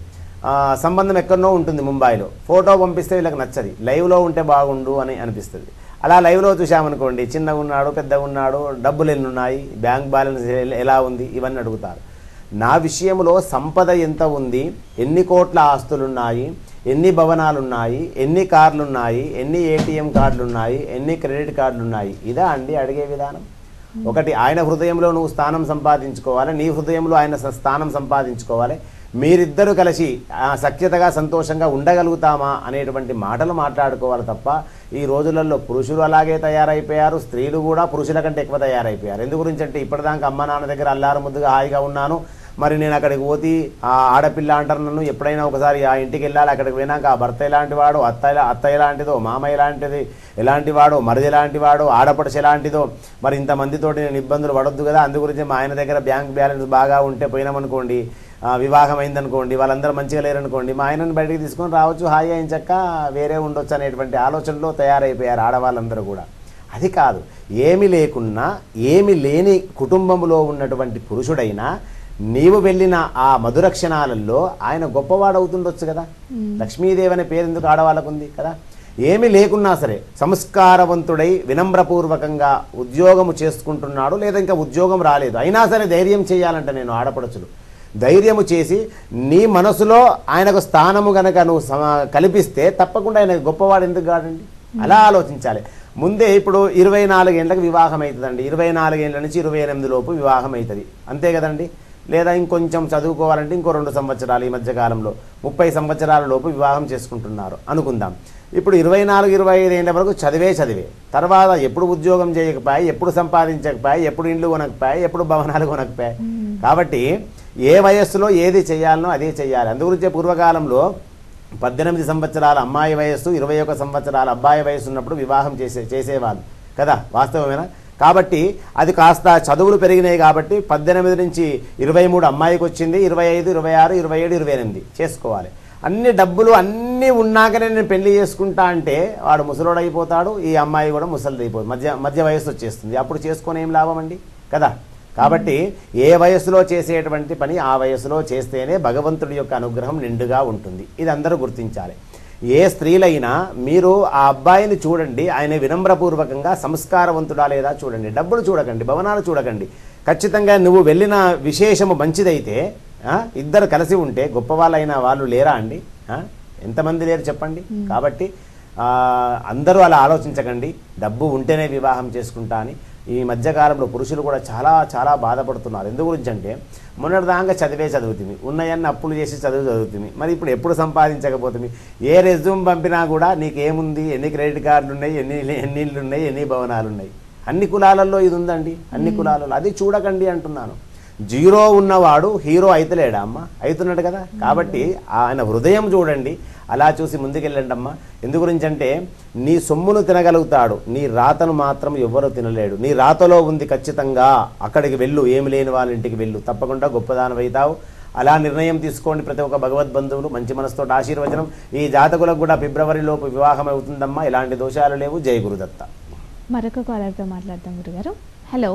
ఆ, సంబంధం ఎక్కడనో ఉంటుంది ముంబైలో ఫోటో పంపిస్తే వీళ్ళకి నచ్చది లైవ్లో ఉంటే బాగుండు అని అనిపిస్తుంది అలా లైవ్లో చూసామనుకోండి చిన్నగా ఉన్నాడు పెద్దగా ఉన్నాడు డబ్బులు ఎన్ని ఉన్నాయి బ్యాంక్ బ్యాలెన్స్ ఎ- ఎలా ఉంది ఇవన్నీ అడుగుతారు నా విషయంలో సంపద ఎంత ఉంది ఎన్ని కోట్ల ఆస్తులు ఉన్నాయి ఎన్ని భవనాలు ఉన్నాయి ఎన్ని కార్లు ఉన్నాయి ఎన్ని ఏటీఎం కార్డులు ఉన్నాయి ఎన్ని క్రెడిట్ కార్డులు ఉన్నాయి ఇదా అండి అడిగే విధానం ఒకటి ఆయన హృదయంలో నువ్వు స్థానం సంపాదించుకోవాలి నీ హృదయంలో ఆయన స- స్థానం సంపాదించుకోవాలి మీరిద్దరూ కలిసి ఆ, సఖ్యతగా సంతోషంగా ఉండగలుగుతామా అనేటువంటి మాటలు మాట్లాడుకోవాలి తప్ప ఈ రోజులలో పురుషులు అలాగే తయారైపోయారు స్త్రీలు కూడా పురుషుల కంటే ఎక్కువ తయారైపోయారు ఎందు గురించి అంటే ఇప్పటిదాకా అమ్మ నాన్న దగ్గర అల్లారు ముద్దుగా హాయిగా ఉన్నాను మరి నేను అక్కడికి పోతి ఆ ఆడపిల్ల అంటారు నన్ను ఎప్పుడైనా ఒకసారి ఆ ఇంటికి వెళ్ళాలి అక్కడికి పోయినాక ఆ భర్త ఎలాంటి వాడు అత్త ఎలా- అత్త ఎలాంటిదో మామ ఎలాంటిది ఎలాంటి వాడో మరిది ఎలాంటి వాడో ఆడపడుచు ఎలాంటిదో మరి ఇంతమందితోటి నేను ఇబ్బందులు పడొద్దు కదా అందు గురించి మా ఆయన దగ్గర బ్యాంక్ బ్యాలెన్స్ బాగా ఉంటే పోయినామనుకోండి ఆ, వివాహం అయిందనుకోండి వాళ్ళందరూ మంచిగా లేరనుకోండి మా ఆయనను బయటికి తీసుకొని రావచ్చు హాయిగా ఇంచక్క వేరే ఉండొచ్చు అనేటువంటి ఆలోచనలో తయారైపోయారు ఆడవాళ్ళందరూ కూడా అది కాదు ఏమి లేకున్నా ఏమి లేని కుటుంబంలో ఉన్నటువంటి పురుషుడైనా నీవు వెళ్ళిన ఆ మధుర క్షణాలలో ఆయన గొప్పవాడు అవుతుండొచ్చు కదా లక్ష్మీదేవి అనే పేరు ఎందుకు ఆడవాళ్ళకు ఉంది కదా ఏమీ లేకున్నా సరే సంస్కారవంతుడై వినమ్రపూర్వకంగా ఉద్యోగము చేసుకుంటున్నాడు లేదా ఇంకా ఉద్యోగం రాలేదు అయినా సరే ధైర్యం చేయాలంట నేను ఆడపడుచులు ధైర్యము చేసి నీ మనసులో ఆయనకు స్థానము గనక నువ్వు సమ- కల్పిస్తే తప్పకుండా ఆయన గొప్పవాడు ఎందుకు కాడండి అలా ఆలోచించాలి ముందే ఇప్పుడు ఇరవై నాలుగేళ్లకు వివాహం అవుతుందండి ఇరవై నాలుగేళ్ల నుంచి ఇరవై ఎనిమిది లోపు వివాహం అవుతుంది అంతే కదండి లేదా ఇంకొంచెం చదువుకోవాలంటే ఇంకో రెండు సంవత్సరాలు ఈ మధ్య కాలంలో ముప్పై సంవత్సరాల లోపు వివాహం చేసుకుంటున్నారు అనుకుందాం ఇప్పుడు ఇరవై నాలుగు ఇరవై ఐదు ఏళ్ళ వరకు చదివే చదివే తర్వాత ఎప్పుడు ఉద్యోగం చేయకపోయి ఎప్పుడు సంపాదించకపోయి ఎప్పుడు ఇండ్లు కొనకపోయి ఎప్పుడు భవనాలు కొనకపోయి కాబట్టి ఏ వయస్సులో ఏది చేయాలనో అదే చేయాలి అందుగురించే పూర్వకాలంలో పద్దెనిమిది సంవత్సరాల అమ్మాయి వయస్సు ఇరవై ఒక సంవత్సరాల అబ్బాయి వయస్సు ఉన్నప్పుడు వివాహం చేసే చేసేవాళ్ళు కదా వాస్తవమేనా కాబట్టి అది కాస్త చదువులు పెరిగినాయి కాబట్టి పద్దెనిమిది నుంచి ఇరవై మూడు అమ్మాయికి వచ్చింది ఇరవై ఐదు ఇరవై ఆరు ఇరవై ఏడు ఇరవై ఎనిమిది చేసుకోవాలి అన్ని డబ్బులు అన్నీ ఉన్నాకనే నేను పెళ్లి చేసుకుంటా అంటే వాడు ముసలోడు అయిపోతాడు ఈ అమ్మాయి కూడా ముసలిది అయిపోతుంది మధ్య మధ్య వయస్సు వచ్చేస్తుంది అప్పుడు చేసుకొని ఏం లాభం అండి కదా కాబట్టి ఏ వయసులో చేసేటువంటి పని ఆ వయసులో చేస్తేనే భగవంతుడి యొక్క అనుగ్రహం నిండుగా ఉంటుంది ఇది అందరూ గుర్తించాలి ఏ స్త్రీలైనా మీరు ఆ అబ్బాయిని చూడండి ఆయన వినమ్రపూర్వకంగా సంస్కారవంతుడా లేదా చూడండి డబ్బులు చూడకండి భవనాలు చూడకండి ఖచ్చితంగా నువ్వు వెళ్ళిన విశేషము మంచిదైతే ఆ, ఇద్దరు కలిసి ఉంటే గొప్పవాళ్ళైన వాళ్ళు లేరా అండి ఆ? ఎంతమంది లేరు చెప్పండి కాబట్టి ఆ, అందరూ అలా ఆలోచించకండి డబ్బు ఉంటేనే వివాహం చేసుకుంటా అని ఈ మధ్యకాలంలో పురుషులు కూడా చాలా చాలా బాధపడుతున్నారు ఎందు గురించి అంటే మొన్నటిదాకా చదివే చదువుతుంది ఉన్నాయన్ని అప్పులు చేసి చదువు చదువుతుంది మరి ఇప్పుడు ఎప్పుడు సంపాదించకపోతుంది ఏ రెజ్యూమ్ పంపినా కూడా నీకు ఏముంది ఎన్ని క్రెడిట్ కార్డులు ఉన్నాయి ఎన్ని ఎన్ని ఇళ్ళు ఉన్నాయి ఎన్ని భవనాలు ఉన్నాయి అన్ని కులాలలో ఇది ఉందండి అన్ని కులాలలో అది చూడకండి అంటున్నాను జీరో ఉన్నవాడు హీరో అయితలేడా అమ్మ అవుతున్నాడు కదా కాబట్టి ఆయన హృదయం చూడండి అలా చూసి ముందుకెళ్ళండి అమ్మ ఎందు గురించి అంటే నీ సొమ్మును తినగలుగుతాడు నీ రాతను మాత్రం ఎవ్వరూ తినలేడు నీ రాతలో ఉంది ఖచ్చితంగా అక్కడికి వెళ్ళు ఏమి లేని వాళ్ళ ఇంటికి వెళ్ళు తప్పకుండా గొప్పదానం అవుతావు అలా నిర్ణయం తీసుకోండి ప్రతి ఒక్క భగవద్బంధువులు మంచి మనసుతో ఆశీర్వచనం ఈ జాతకులకు కూడా ఫిబ్రవరిలోపు వివాహం అవుతుందమ్మా ఎలాంటి దోషాలు లేవు జై గురుదత్త మరొక కాలర్తో మాట్లాడదాం గురుగారు హలో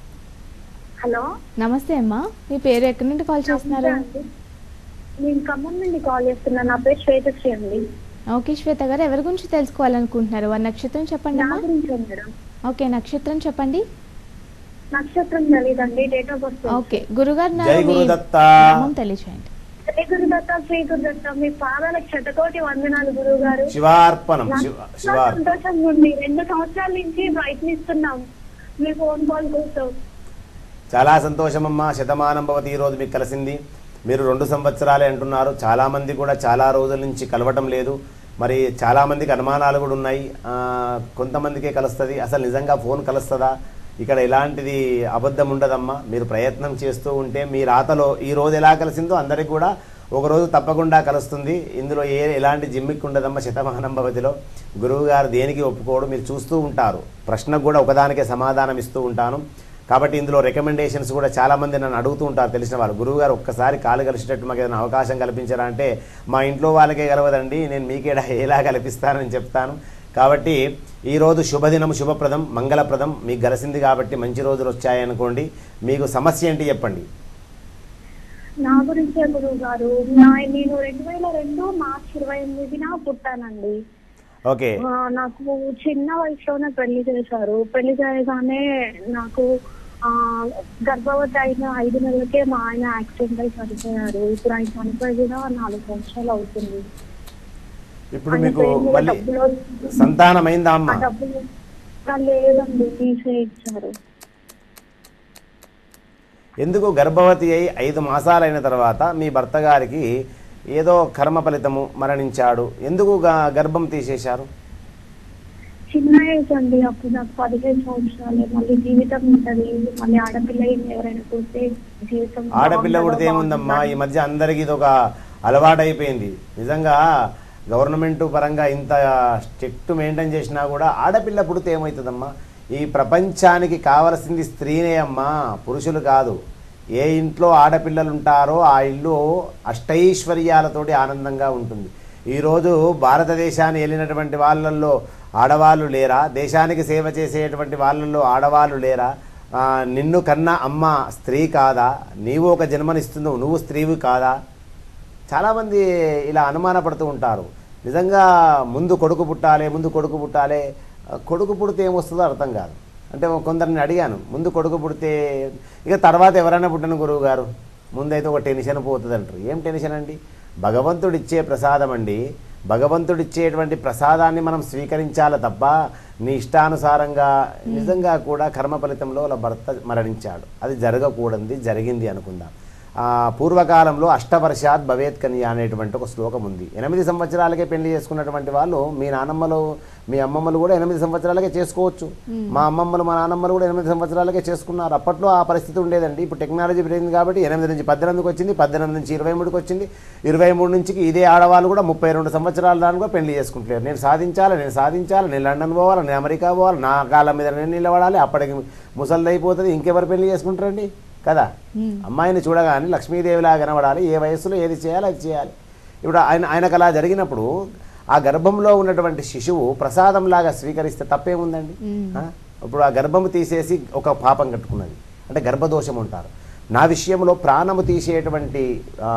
హలో నమస్తే అమ్మా మీ పేరు ఎక్కడి నుండి కాల్ చేస్తున్నారు నేను ఖమ్మం నుండి కాల్ చేస్తున్నాను నా పేరు శ్వేతశ్రీ అండి ఓకే శ్వేత గారు ఎవరి గురించి తెలుసుకోవాలనుకుంటున్నారు వారి నక్షత్రం చెప్పండి నా అమ్మా గురించి మేడం ఓకే నక్షత్రం చెప్పండి నక్షత్రం తెలియదండి డేట్ ఆఫ్ బర్త్ ఓకే గురుగారు నా జై మీ గురుదత్త నామం తెలియచేయండి శ్రీ గురుదత్త శ్రీ గురుదత్త మీ పాదాలకు శతకోటి వందనాలు గురువు గారు శివార్పణం శివ చాలా శివార్పణం సంతోషంగా ఉంది రెండు సంవత్సరాల నుంచి ప్రయత్నిస్తున్నాం మీ ఫోన్ కాల్ కోసం చాలా సంతోషమమ్మా శతమానం భవతి ఈరోజు మీకు కలిసింది మీరు రెండు సంవత్సరాలే అంటున్నారు చాలామంది కూడా చాలా రోజుల నుంచి కలవటం లేదు మరి చాలామందికి అనుమానాలు కూడా ఉన్నాయి ఆ, కొంతమందికే కలుస్తుంది అసలు నిజంగా ఫోన్ కలుస్తుందా ఇక్కడ ఎలాంటిది అబద్ధం ఉండదమ్మా మీరు ప్రయత్నం చేస్తూ ఉంటే మీ రాతలో ఈ రోజు ఎలా కలిసిందో అందరికి కూడా ఒకరోజు తప్పకుండా కలుస్తుంది ఇందులో ఏ ఎలాంటి జిమ్మిక్ ఉండదమ్మా శతమానం భవతిలో గురువు గారు దేనికి ఒప్పుకోడు మీరు చూస్తూ ఉంటారు ప్రశ్నకు కూడా ఒకదానికే సమాధానం ఇస్తూ ఉంటాను కాబట్టి ఇందులో రికమెండేషన్స్ కూడా చాలామంది నన్ను అడుగుతూ ఉంటారు తెలిసిన వాళ్ళు గురువు గారు ఒక్కసారి కాలు కలిసేటట్టు మాకు ఏదైనా అవకాశం కల్పించారా అంటే మా ఇంట్లో వాళ్ళకే కలవదండి నేను మీకే ఎలా కల్పిస్తానని చెప్తాను కాబట్టి ఈరోజు శుభదినం శుభప్రదం మంగళప్రదం మీకు కలిసింది కాబట్టి మంచి రోజులు వచ్చాయనుకోండి మీకు సమస్య ఏంటి చెప్పండి నా గురించే గురువు గారు నా నేను రెండు వేల రెండు మార్చి ఇరవై ఎనిమిదిన పుట్టానండి ఓకే ఆ, నాకు చిన్న వయసులోనే పెళ్లి చేశారు పెళ్లి చేయగానే నాకు ఆ గర్భవతి అయిన ఐదు నెలలకే మా ఆయన యాక్సిడెంట్ అయి చనిపోయారు ఇప్పుడు ఆయన చనిపోయి కూడా నాలుగు సంవత్సరాలు అవుతుంది ఇప్పుడు ఆయన మీకు పేరు మీద మళ్ళీ డబ్బులు వస్తుంది. సంతానం అయిందా ఆ అమ్మ డబ్బులు ఆ, లేదండి తీసే ఇచ్చారు ఎందుకు గర్భవతి అయి ఐదు మాసాలైన తర్వాత మీ భర్త గారికి ఏదో కర్మ ఫలితము మరణించాడు ఎందుకు గా- గర్భం తీసేశారు చిన్న ఏజ్ అండి అప్పుడు నాకు పదిహేను సంవత్సరాలు మళ్ళీ జీవితం ఉంటది మళ్ళీ ఆడపిల్ల ఎవరైనా పుడితే జీవితం ఆడపిల్ల బాగుంటుందో పుడితే ఏముందమ్మా ఈ బాగుంటుందో మధ్య అందరికీ ఇది ఒక అలవాటు అయిపోయింది నిజంగా గవర్నమెంట్ పరంగా ఇంత స్ట్రిక్ట్ మెయింటైన్ చేసినా కూడా ఆడపిల్ల పుడితే ఏమవుతుందమ్మా ఈ ప్రపంచానికి కావలసింది స్త్రీనే అమ్మా పురుషులు కాదు ఏ ఇంట్లో ఆడపిల్లలు ఉంటారో ఆ ఇల్లు అష్టైశ్వర్యాలతోటి ఆనందంగా ఉంటుంది ఈరోజు భారతదేశాన్ని వెళ్ళినటువంటి వాళ్ళల్లో ఆడవాళ్ళు లేరా దేశానికి సేవ చేసేటువంటి వాళ్ళల్లో ఆడవాళ్ళు లేరా ఆ, నిన్ను కన్నా అమ్మ స్త్రీ కాదా నీవు ఒక జన్మనిస్తున్నావు నువ్వు స్త్రీవి కాదా చాలామంది ఇలా అనుమానపడుతూ ఉంటారు నిజంగా ముందు కొడుకు పుట్టాలి ముందు కొడుకు పుట్టాలి ఆ, కొడుకు పుడితే ఏమొస్తుందో అర్థం కాదు అంటే కొందరిని అడిగాను ముందు కొడుకు పుడితే ఇక తర్వాత ఎవరైనా పుట్టిన గురువు గారు ముందైతే ఒక టెన్షన్ పోతుంది అంటారు ఏం టెన్షన్ అండి భగవంతుడు ఇచ్చే ప్రసాదం అండి భగవంతుడు ఇచ్చేటువంటి ప్రసాదాన్ని మనం స్వీకరించాలి తప్ప నీ ఇష్టానుసారంగా నిజంగా కూడా కర్మ ఫలితంలో వాళ్ళ భర్త మరణించాడు అది జరగకూడదు జరిగింది అనుకుందాం ఆ, పూర్వకాలంలో అష్టవర్షాత్ భవేత్ కన్య అనేటువంటి ఒక శ్లోకం ఉంది ఎనిమిది సంవత్సరాలకే పెళ్లి చేసుకున్నటువంటి వాళ్ళు మీ నానమ్మలు మీ అమ్మమ్మలు కూడా ఎనిమిది సంవత్సరాలకే చేసుకోవచ్చు మా అమ్మమ్మలు మా నాన్నమ్మలు కూడా ఎనిమిది సంవత్సరాలకే చేసుకున్నారు అప్పట్లో ఆ పరిస్థితి ఉండేదండి ఇప్పుడు టెక్నాలజీ పెరిగింది కాబట్టి ఎనిమిది నుంచి పద్దెనిమిదికి వచ్చింది పద్దెనిమిది నుంచి ఇరవై మూడుకి వచ్చింది ఇరవై మూడు నుంచి ఇదే ఆడవాళ్ళు కూడా ముప్పై రెండు సంవత్సరాల దాని కూడా పెళ్లి చేసుకుంటారు నేను సాధించాలి నేను సాధించాలి నేను లండన్ పోవాలి నేను అమెరికా పోవాలి నా కాళ్ళ మీద నేను నిలబడాలి అప్పటికి ముసలిది అయిపోతుంది ఇంకెవరు పెళ్లి చేసుకుంటారండి కదా అమ్మాయిని చూడగానే లక్ష్మీదేవిలా కనబడాలి ఏ వయస్సులో ఏది చేయాలి అది చేయాలి ఇప్పుడు ఆయన ఆయనకు అలా జరిగినప్పుడు ఆ గర్భంలో ఉన్నటువంటి శిశువు ప్రసాదంలాగా స్వీకరిస్తే తప్పేముందండి ఆ? ఇప్పుడు ఆ గర్భము తీసేసి ఒక పాపం కట్టుకున్నది అంటే గర్భదోషం ఉంటారు నా విషయంలో ప్రాణము తీసేటువంటి ఆ,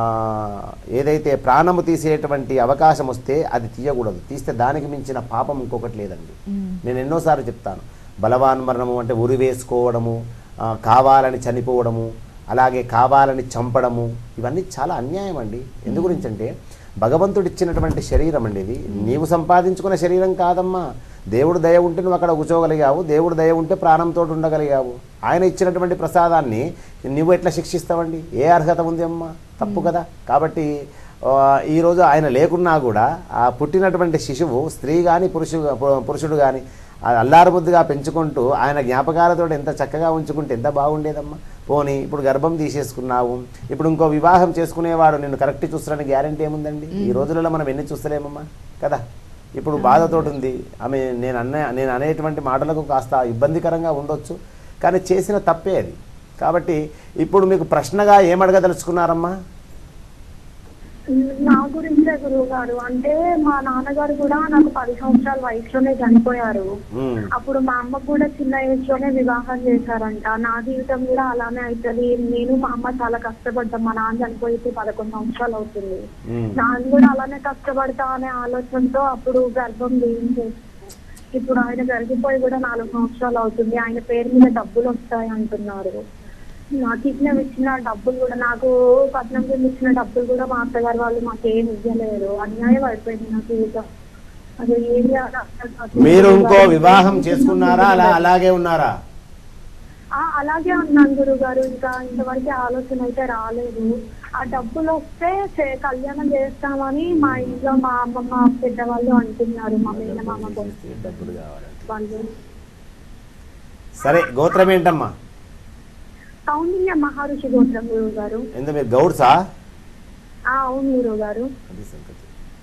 ఏదైతే ప్రాణము తీసేటువంటి అవకాశం వస్తే అది తీయకూడదు తీస్తే దానికి మించిన పాపం ఇంకొకటి లేదండి నేను ఎన్నోసార్లు చెప్తాను బలవాన్ మరణము అంటే ఉరి వేసుకోవడము ఆ, కావాలని చనిపోవడము అలాగే కావాలని చంపడము ఇవన్నీ చాలా అన్యాయం అండి ఎందు గురించి అంటే భగవంతుడు ఇచ్చినటువంటి శరీరం అండి ఇది నీవు సంపాదించుకున్న శరీరం కాదమ్మా దేవుడు దయ ఉంటే నువ్వు అక్కడ కూర్చోగలిగావు దేవుడు దయ ఉంటే ప్రాణంతో ఉండగలిగావు ఆయన ఇచ్చినటువంటి ప్రసాదాన్ని నువ్వు ఎట్లా శిక్షిస్తావండి ఏ అర్హత ఉంది అమ్మా తప్పు కదా కాబట్టి ఆ, ఈరోజు ఆయన లేకున్నా కూడా ఆ పుట్టినటువంటి శిశువు స్త్రీ కానీ పురుషు పురుషుడు కానీ అల్లారు ముద్దుగా పెంచుకుంటూ ఆయన జ్ఞాపకాలతో ఎంత చక్కగా ఉంచుకుంటే ఎంత బాగుండేదమ్మా పోనీ ఇప్పుడు గర్భం తీసేసుకున్నావు ఇప్పుడు ఇంకో వివాహం చేసుకునేవాడు నిన్ను కరెక్ట్ చూస్తాడని గ్యారంటీ ఏముందండి ఈ రోజులలో మనం ఎన్ని చూస్తలేమమ్మా కదా ఇప్పుడు బాధతోటి ఉంది ఆమె నేను అన్న నేను అనేటువంటి మాటలకు కాస్త ఇబ్బందికరంగా ఉండొచ్చు కానీ చేసిన తప్పే అది కాబట్టి ఇప్పుడు మీకు ప్రశ్నగా ఏమడగదలుచుకున్నారమ్మా నా గురించే గురువు గారు అంటే మా నాన్నగారు కూడా నాకు పది సంవత్సరాల వయసులోనే చనిపోయారు ఉమ్, అప్పుడు మా అమ్మ కూడా చిన్న ఏజ్ లోనే వివాహం చేశారంట నా జీవితం కూడా అలానే అవుతుంది నేను మా అమ్మ చాలా కష్టపడ్డాం మా నాన్న చనిపోయి పదకొండు సంవత్సరాలు అవుతుంది ఉమ్. నాన్న కూడా అలానే కష్టపడతా అనే ఆలోచనతో అప్పుడు గర్భం చేశారు ఇప్పుడు ఆయన జరిగిపోయి కూడా నాలుగు సంవత్సరాలు అవుతుంది ఆయన పేరు మీద డబ్బులు వస్తాయి అంటున్నారు నాకు ఇచ్చిన ఇచ్చిన డబ్బులు కూడా నాకు పట్నం కింద ఇచ్చిన డబ్బులు కూడా మా అత్తగారు వాళ్ళు మాకు ఏం ఇవ్వలేరు అన్యాయం అయిపోయింది నా జీవితం అసలు ఏం చేయాలో అర్థం కావట్లేదు. మీరు ఇంకో వివాహం చేసుకున్నారా అలా అలాగే ఉన్నారా ఆ, అలాగే ఉన్నాను గురువు గారు ఇంకా ఇంతవరకు ఆలోచన అయితే రాలేదు ఆ డబ్బులు వస్తే చే- కళ్యాణం చేస్తామని మా ఇంట్లో మా అమ్మమ్మ పెద్దవాళ్ళు అంటున్నారు మా మేనమామ డబ్బులు కావాలంటే వాళ్ళు సరే గోత్రం ఏంటమ్మా కౌండిన్య మహర్షి గోత్రం గురువు గారు ఎందు మీరు గౌడ్సా ఆ, అవును గురువు గారు అది సంగతి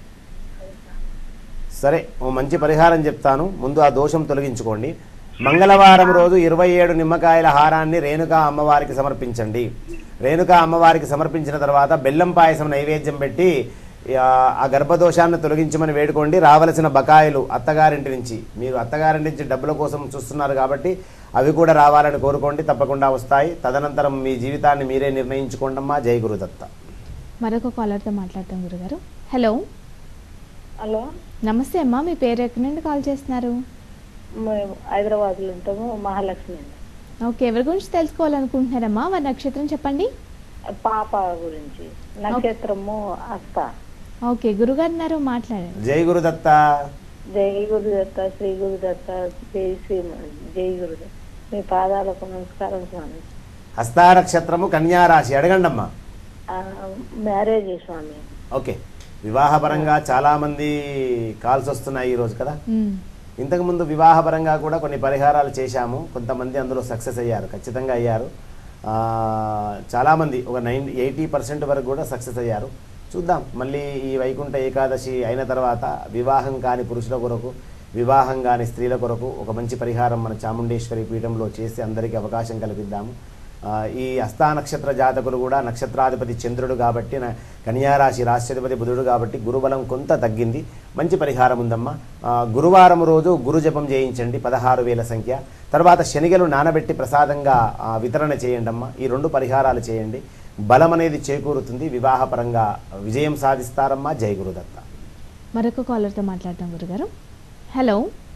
సరే ఓ మంచి పరిహారం చెప్తాను ముందు ఆ దోషం తొలగించుకోండి మంగళవారం రోజు ఇరవై ఏడు నిమ్మకాయల హారాన్ని రేణుకా అమ్మవారికి సమర్పించండి రేణుకా అమ్మవారికి సమర్పించిన తర్వాత బెల్లం పాయసం నైవేద్యం పెట్టి ఆ- ఆ గర్భదోషాన్ని తొలగించమని వేడుకోండి రావలసిన బకాయిలు అత్తగారింటి నుంచి మీరు అత్తగారింటి నుంచి డబ్బుల కోసం చూస్తున్నారు కాబట్టి అవి కూడా రావాలని కోరుకోండి తప్పకుండా వస్తాయి తదనంతరం మీ జీవితాన్ని మీరే నిర్ణయించుకోండమ్మా జై గురుదత్త మరొక కాలర్తో మాట్లాడతాం గురుగారు హలో హలో నమస్తే అమ్మా మీ పేరు ఎక్కడి నుండి కాల్ చేస్తున్నారు మేము హైదరాబాద్లో ఉంటాము మహాలక్ష్మి అండి ఓకే ఎవరి గురించి తెలుసుకోవాలనుకుంటున్నారమ్మా వారి నక్షత్రం చెప్పండి పాప గురించి నక్షత్రము అస్త ఓకే గురుగారు ఉన్నారు మాట్లాడండి జై గురుదత్త జై గురుదత్త శ్రీ గురుదత్త జై శ్రీ జై గురుదత్త మీ పాదాలకు నమస్కారం స్వామి హస్తా నక్షత్రము కన్యా రాశి అడగండమ్మా ఆ, మ్యారేజ్ స్వామి ఓకే వివాహపరంగా చాలామంది కాల్స్ వస్తున్నాయి ఈరోజు కదా మ్మ్. ఇంతకుముందు వివాహపరంగా కూడా కొన్ని పరిహారాలు చేశాము కొంతమంది అందులో సక్సెస్ అయ్యారు ఖచ్చితంగా అయ్యారు ఆ, చాలామంది ఒక నైన్ ఎయిటీ పర్సెంట్ వరకు కూడా సక్సెస్ అయ్యారు చూద్దాం మళ్ళీ ఈ వైకుంఠ ఏకాదశి అయిన తర్వాత వివాహం కాని పురుషుల కొరకు వివాహం కాని స్త్రీల కొరకు ఒక మంచి పరిహారం మన చాముండేశ్వరి పీఠంలో చేసి అందరికీ అవకాశం కల్పిద్దాము ఆ, ఈ హస్తా నక్షత్ర జాతకులు కూడా నక్షత్రాధిపతి చంద్రుడు కాబట్టి న- కన్యారాశి రాష్ట్రాధిపతి బుధుడు కాబట్టి గురుబలం కొంత తగ్గింది మంచి పరిహారం ఉందమ్మా ఆ, గురువారం రోజు గురు జపం చేయించండి పదహారు వేల సంఖ్య తర్వాత శనిగలు నానబెట్టి ప్రసాదంగా ఆ, వితరణ చేయండి అమ్మా ఈ రెండు పరిహారాలు చేయండి బలం అనేది చేకూరుతుంది వివాహపరంగా విజయం సాధిస్తారమ్మా జై గురుదత్త మరొక కాలర్తో మాట్లాడతాం గురుగారు హలో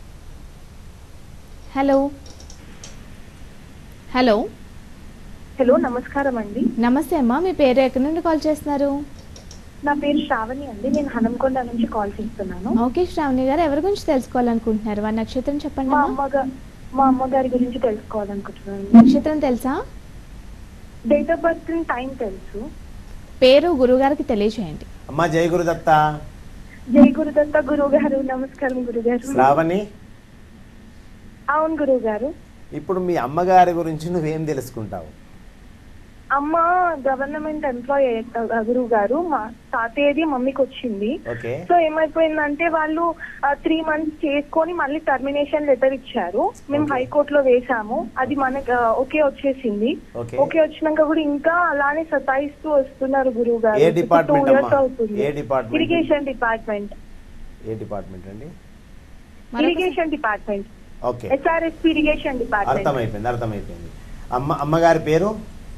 హలో హలో హలో నమస్కారం అండి నమస్తే అమ్మా మీ పేరు ఎక్కడి నుండి కాల్ చేస్తున్నారు నా పేరు శ్రావణి అండి నేను హనంకొండ నుంచి కాల్ చేస్తున్నాను ఓకే శ్రావణి గారు ఎవరి గురించి తెలుసుకోవాలనుకుంటున్నారు వారి నక్షత్రం చెప్పండి మా అమ్మా. అమ్మగా మా అమ్మగారి గురించి తెలుసుకోవాలనుకుంటున్నాను నక్షత్రం తెలుసా డేట్ ఆఫ్ బర్త్ టైం తెలుసు పేరు గురుగారికి తెలియచేయండి అమ్మా జై గురుదత్త జై గురుదత్త గురువు గారు నమస్కారం గురుగారు శ్రావణి అవును గురువు గారు ఇప్పుడు మీ అమ్మగారి గురించి నువ్వేం తెలుసుకుంటావు అమ్మ గవర్నమెంట్ ఎంప్లాయ్ గురువు గారు మా తాతయ్యది మమ్మీకి వచ్చింది ఓకే సో ఏమైపోయిందంటే వాళ్ళు త్రీ మంత్స్ చేసుకొని మళ్ళీ టర్మినేషన్ లెటర్ ఇచ్చారు మేము హైకోర్టులో వేసాము అది మనకి ఓకే వచ్చేసింది Okay. ఓకే వచ్చినాక కూడా ఇంకా అలానే సతాయిస్తూ వస్తున్నారు గురువు గారు ఏ department ఇయర్స్ అమ్మా? అవుతుంది ఏ department? ఇరిగేషన్ డిపార్ట్మెంట్ ఏ డిపార్ట్మెంట్ అండి irrigation department okay SRS irrigation department అర్థమైపోయింది అర్థమైపోయింది అమ్మ అమ్మగారి పేరు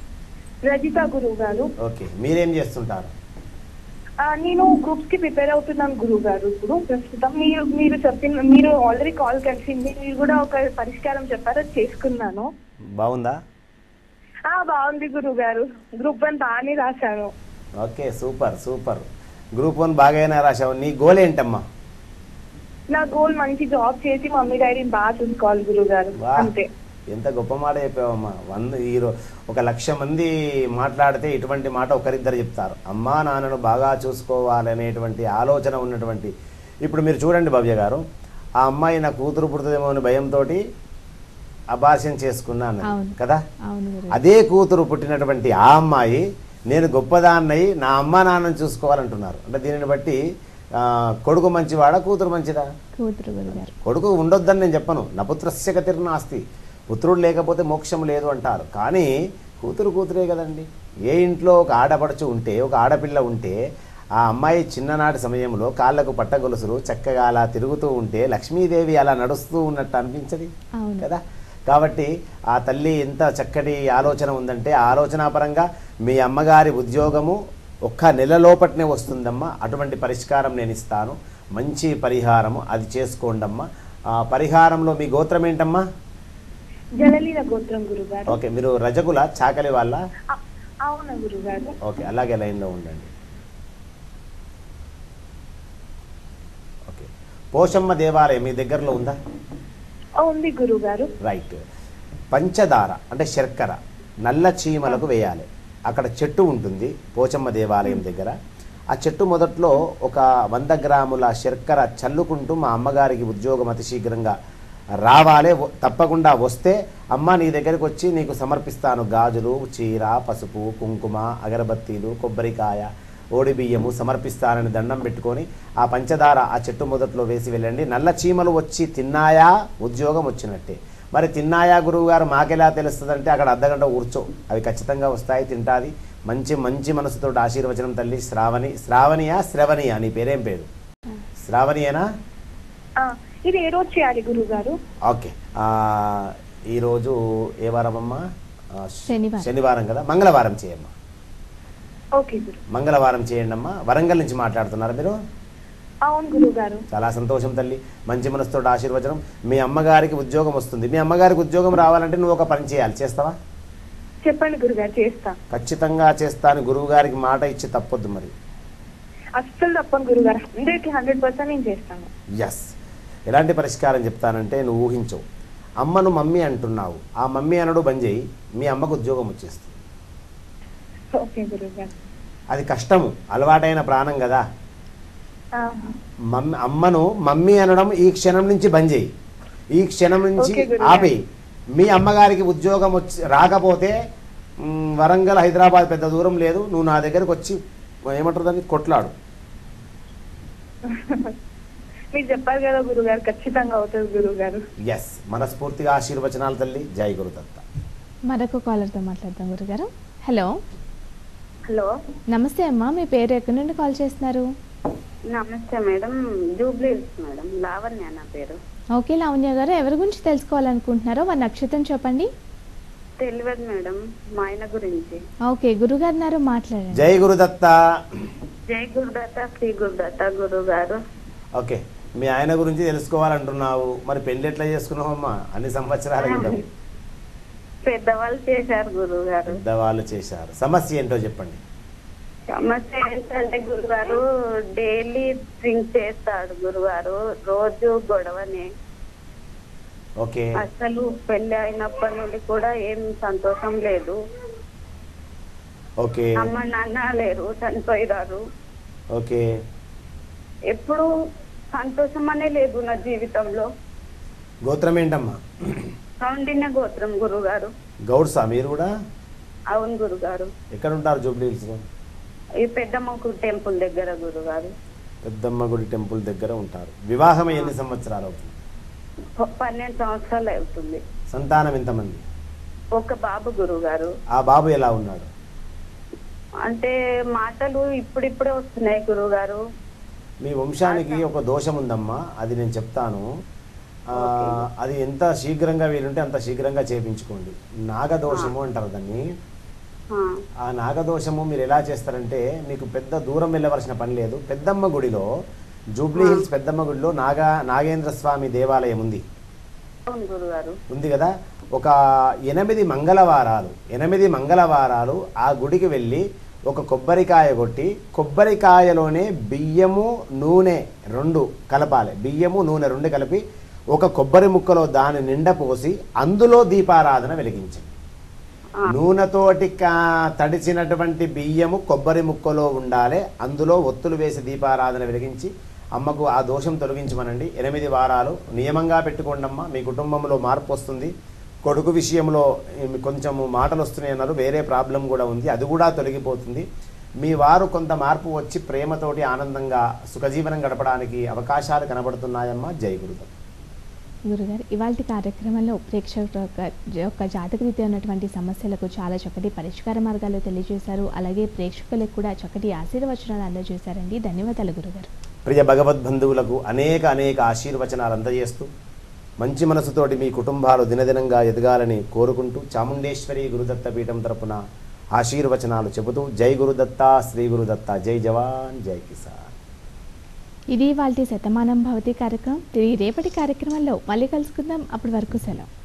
రజిత గురువు గారు ఓకే మీరేం చేస్తుంటారు ఆ, నేను గ్రూప్స్ కి ప్రిపేర్ అవుతున్నాను గురువు గారు ఇప్పుడు ప్రస్తుతం మీరు మీరు చెప్పిన మీరు ఆల్రెడీ కాల్ కలిసింది మీరు కూడా ఒక పరిష్కారం చెప్పారు అది చేసుకున్నాను బాగుందా ఆ బాగుంది గురువు గారు గ్రూప్ వన్ బాగానే రాశాను okay super super group one బాగానే రాశావు నీ గోల్ ఏంటమ్మా నా గోల్ మంచి జాబ్ చేసి మమ్మీ డాడీని బాగా చూసుకోవాలి గురువు గారు వా అంతే ఎంత గొప్ప మాట చెప్పావమ్మా వంద ఈరో ఒక లక్ష మంది మాట్లాడితే ఇటువంటి మాట ఒకరిద్దరు చెప్తారు అమ్మా నాన్నను బాగా చూసుకోవాలనేటువంటి ఆలోచన ఉన్నటువంటి ఇప్పుడు మీరు చూడండి భవ్య గారు ఆ అమ్మాయి నా కూతురు పుడుతుందేమో అని భయంతో అబార్షన్ చేసుకున్నాను అవును. కదా అవును గురు అదే కూతురు పుట్టినటువంటి ఆ అమ్మాయి నేను గొప్పదాన్నై నా అమ్మా నాన్నని చూసుకోవాలంటున్నారు అంటే దీనిని బట్టి ఆ, కొడుకు మంచివాడా కూతురు మంచిదా కూతురు గురుగారు కొడుకు ఉండొద్దని నేను చెప్పను నపుత్రస్య గతిర్నాస్తి పుత్రుడు లేకపోతే మోక్షం లేదు అంటారు కానీ కూతురు కూతురే కదండి ఏ ఇంట్లో ఒక ఆడపడుచు ఉంటే ఒక ఆడపిల్ల ఉంటే ఆ అమ్మాయి చిన్ననాటి సమయంలో కాళ్ళకు పట్టగొలుసులు చక్కగా అలా తిరుగుతూ ఉంటే లక్ష్మీదేవి అలా నడుస్తూ ఉన్నట్టు అనిపించది అవును కదా కాబట్టి ఆ తల్లి ఎంత చక్కటి ఆలోచన ఉందంటే ఆ ఆలోచనాపరంగా మీ అమ్మగారి ఉద్యోగము ఒక్క నెల లోపట్నే వస్తుందమ్మా అటువంటి పరిష్కారం నేను ఇస్తాను మంచి పరిహారము అది చేసుకోండమ్మా ఆ పరిహారంలో మీ గోత్రం ఏంటమ్మా జలలీల గోత్రం గురువు గారు ఓకే మీరు రజకుల చాకలి వాళ్ళ అవునా గురువు గారు ఓకే అలాగే లైన్లో ఉండండి ఓకే పోషమ్మ దేవాలయం మీ దగ్గరలో ఉందా ఉంది గురువు గారు రైట్ పంచదార అంటే శర్కర నల్ల చీమలకు వేయాలి అక్కడ చెట్టు ఉంటుంది పోచమ్మ దేవాలయం దగ్గర ఆ చెట్టు మొదట్లో ఒక వంద గ్రాముల శర్కర చల్లుకుంటూ మా అమ్మగారికి ఉద్యోగం అతి శీఘ్రంగా రావాలి వ- తప్పకుండా వస్తే అమ్మ నీ దగ్గరికి వచ్చి నీకు సమర్పిస్తాను గాజులు చీర పసుపు కుంకుమ అగరబత్తీలు కొబ్బరికాయ ఓడి బియ్యము సమర్పిస్తానని దండం పెట్టుకొని ఆ పంచదార ఆ చెట్టు మొదట్లో వేసి వెళ్ళండి నల్ల చీమలు వచ్చి తిన్నాయా ఉద్యోగం వచ్చినట్టే మరి తిన్నాయా గురువు గారు మాకెలా తెలుస్తుందంటే అక్కడ అర్ధగంట కూర్చో అవి ఖచ్చితంగా వస్తాయి తింటాది మంచి మంచి మనసుతో ఆశీర్వచనం తల్లి శ్రావణి శ్రావణియా శ్రవణియా నీ పేరేం పేరు శ్రావణియేనా ఆ, ఇది ఏ రోజు చేయాలి గురువు గారు ఓకే ఆ, ఈరోజు ఏ వారం అమ్మా ఆ, శ- శనివారం. శనివారం కదా మంగళవారం చేయమ్మా ఓకే గురు మంగళవారం చేయండి అమ్మా వరంగల్ నుంచి మాట్లాడుతున్నారా మీరు అవును గురువు గారు చాలా సంతోషం తల్లి మంచి మనసుతో ఆశీర్వచనం మీ అమ్మగారికి ఉద్యోగం వస్తుంది మీ అమ్మగారికి ఉద్యోగం రావాలంటే నువ్వు ఒక పని చేయాలి చేస్తావా చెప్పండి గురుగారు చేస్తా ఖచ్చితంగా చేస్తాను గురువు గారికి మాట ఇచ్చి తప్పొద్దు మరి అస్సలు తప్పను గురుగారు హండ్రెడ్ కి హండ్రెడ్ పర్సెంట్ నేను చేస్తాను ఎస్ ఎలాంటి పరిష్కారం చెప్తానంటే నువ్వు ఊహించవు అమ్మను మమ్మీ అంటున్నావు ఆ మమ్మీ అనడు బంద్ చేయి మీ అమ్మకు ఉద్యోగం వచ్చేస్తుంది ఓకే గురువు గారు అది కష్టము అలవాటైన ప్రాణం కదా మమ్మీ అమ్మను మమ్మీ అనడం ఈ క్షణం నుంచి బంద్ చేయి ఈ క్షణం నుంచి ఓకే గురుగారు. ఆపేయి మీ అమ్మగారికి ఉద్యోగం వచ్చి రాకపోతే మ్, వరంగల్ హైదరాబాద్ పెద్ద దూరం లేదు నువ్వు నా దగ్గరకు వచ్చి ఏమంటారు దాన్ని కొట్లాడు మీరు చెప్పారు కదా గురుగారు ఖచ్చితంగా అవుతుంది గురువు గారు ఎస్ మనస్ఫూర్తిగా ఆశీర్వచనాలు తల్లి జై గురుదత్త మరొక కాలర్తో మాట్లాడదాం గురుగారు హలో హలో నమస్తే అమ్మా మీ పేరు ఎక్కడి నుండి కాల్ చేస్తున్నారు నమస్తే మేడం జూబ్లీ హిల్స్ మేడం లావణ్య నా పేరు ఓకే లావణ్య గారు ఎవరి గురించి తెలుసుకోవాలనుకుంటున్నారో వారి నక్షత్రం చెప్పండి తెలియదు మేడం మా ఆయన గురించి ఓకే గురుగారు ఉన్నారు మాట్లాడండి జై గురుదత్త జై గురుదత్త శ్రీ గురుదత్త గురువు గారు ఓకే మీ ఆయన గురించి తెలుసుకోవాలంటున్నావు మరి పెళ్లి ఎట్లా చేసుకున్నావమ్మా అన్ని సంవత్సరాల క్రితం పెద్దవాళ్ళు చేశారు గురువు గారు పెద్దవాళ్ళు చేశారు సమస్య ఏంటో చెప్పండి సమస్య ఏంటంటే గురుగారు డైలీ డ్రింక్ చేస్తాడు గురుగారు రోజు గొడవనే ఓకే అసలు పెళ్లి అయినప్పటి నుండి కూడా ఏం సంతోషం లేదు ఓకే అమ్మ నాన్న లేరు చనిపోయారు ఓకే ఎప్పుడు సంతోషం అనే లేదు నా జీవితంలో గోత్రం ఏంటమ్మా కౌండిన్య గోత్రం గురుగారు గౌడ్సా మీరు కూడా అవును గురుగారు ఎక్కడ ఉంటారు జూబ్లీ హిల్స్లో ఈ పెద్దమ్మకు టెంపుల్ దగ్గర గురుగారు పెద్దమ్మ గుడి టెంపుల్ దగ్గర ఉంటారు వివాహం ఎన్ని సంవత్సరాలు అవుతుంది ప- పన్నెండు సంవత్సరాలు అవుతుంది సంతానం ఎంతమంది ఒక బాబు గురుగారు ఆ బాబు ఎలా ఉన్నాడు అంటే మాటలు ఇప్పుడిప్పుడే వస్తున్నాయి గురుగారు మీ వంశానికి ఒక దోషం ఉందమ్మా అది నేను చెప్తాను ఆ, అది ఎంత శీఘ్రంగా వీలుంటే అంత శీఘ్రంగా చేపించుకోండి నాగదోషము అంటారు దాన్ని ఆ నాగదోషము మీరు ఎలా చేస్తారంటే మీకు పెద్ద దూరం వెళ్ళవలసిన పని లేదు పెద్దమ్మ గుడిలో జూబ్లీ హిల్స్ పెద్దమ్మ గుడిలో నాగా నాగేంద్ర స్వామి దేవాలయం ఉంది అవును గురుగారు ఉంది కదా ఒక ఎనిమిది మంగళవారాలు ఎనిమిది మంగళవారాలు ఆ గుడికి వెళ్ళి ఒక కొబ్బరికాయ కొట్టి కొబ్బరికాయలోనే బియ్యము నూనె రెండు కలపాలి బియ్యము నూనె రెండు కలిపి ఒక కొబ్బరి ముక్కలో దాని నిండా పోసి అందులో దీపారాధన వెలిగించండి నూనెతోటి కా- తడిచినటువంటి బియ్యము కొబ్బరి ముక్కలో ఉండాలి అందులో ఒత్తులు వేసి దీపారాధన వెలిగించి అమ్మకు ఆ దోషం తొలగించమనండి ఎనిమిది వారాలు నియమంగా పెట్టుకోండమ్మా మీ కుటుంబంలో మార్పు వస్తుంది కొడుకు విషయంలో ఏమి కొంచెము మాటలు వస్తున్నాయి అన్నారు వేరే ప్రాబ్లం కూడా ఉంది అది కూడా తొలగిపోతుంది మీ వారు కొంత మార్పు వచ్చి ప్రేమతోటి ఆనందంగా సుఖజీవనం గడపడానికి అవకాశాలు కనబడుతున్నాయమ్మా జై గురుదత్త గురుగారు ఇవాళ కార్యక్రమంలో ప్రేక్షకుల యొక్క- యొక్క జాతకరీత్యా ఉన్నటువంటి సమస్యలకు చాలా చక్కటి పరిష్కార మార్గాలు తెలియజేశారు అలాగే ప్రేక్షకులకు కూడా చక్కటి ఆశీర్వచనాలు అందజేశారండి ధన్యవాదాలు గురుగారు ప్రియ భగవద్బంధువులకు అనేక అనేక ఆశీర్వచనాలు అందజేస్తూ మంచి మనసుతోటి మీ కుటుంబాలు దినదినంగా ఎదగాలని కోరుకుంటూ చాముండేశ్వరి గురుదత్త పీఠం తరపున ఆశీర్వచనాలు చెబుతూ జై గురుదత్త శ్రీ గురుదత్త జై జవాన్ జై కిసాన్ ఇది వాళ్ళ శతమానం భవతి కార్యక్రమం తిరిగి రేపటి కార్యక్రమంలో మళ్ళీ కలుసుకుందాం అప్పటి వరకు సెలవు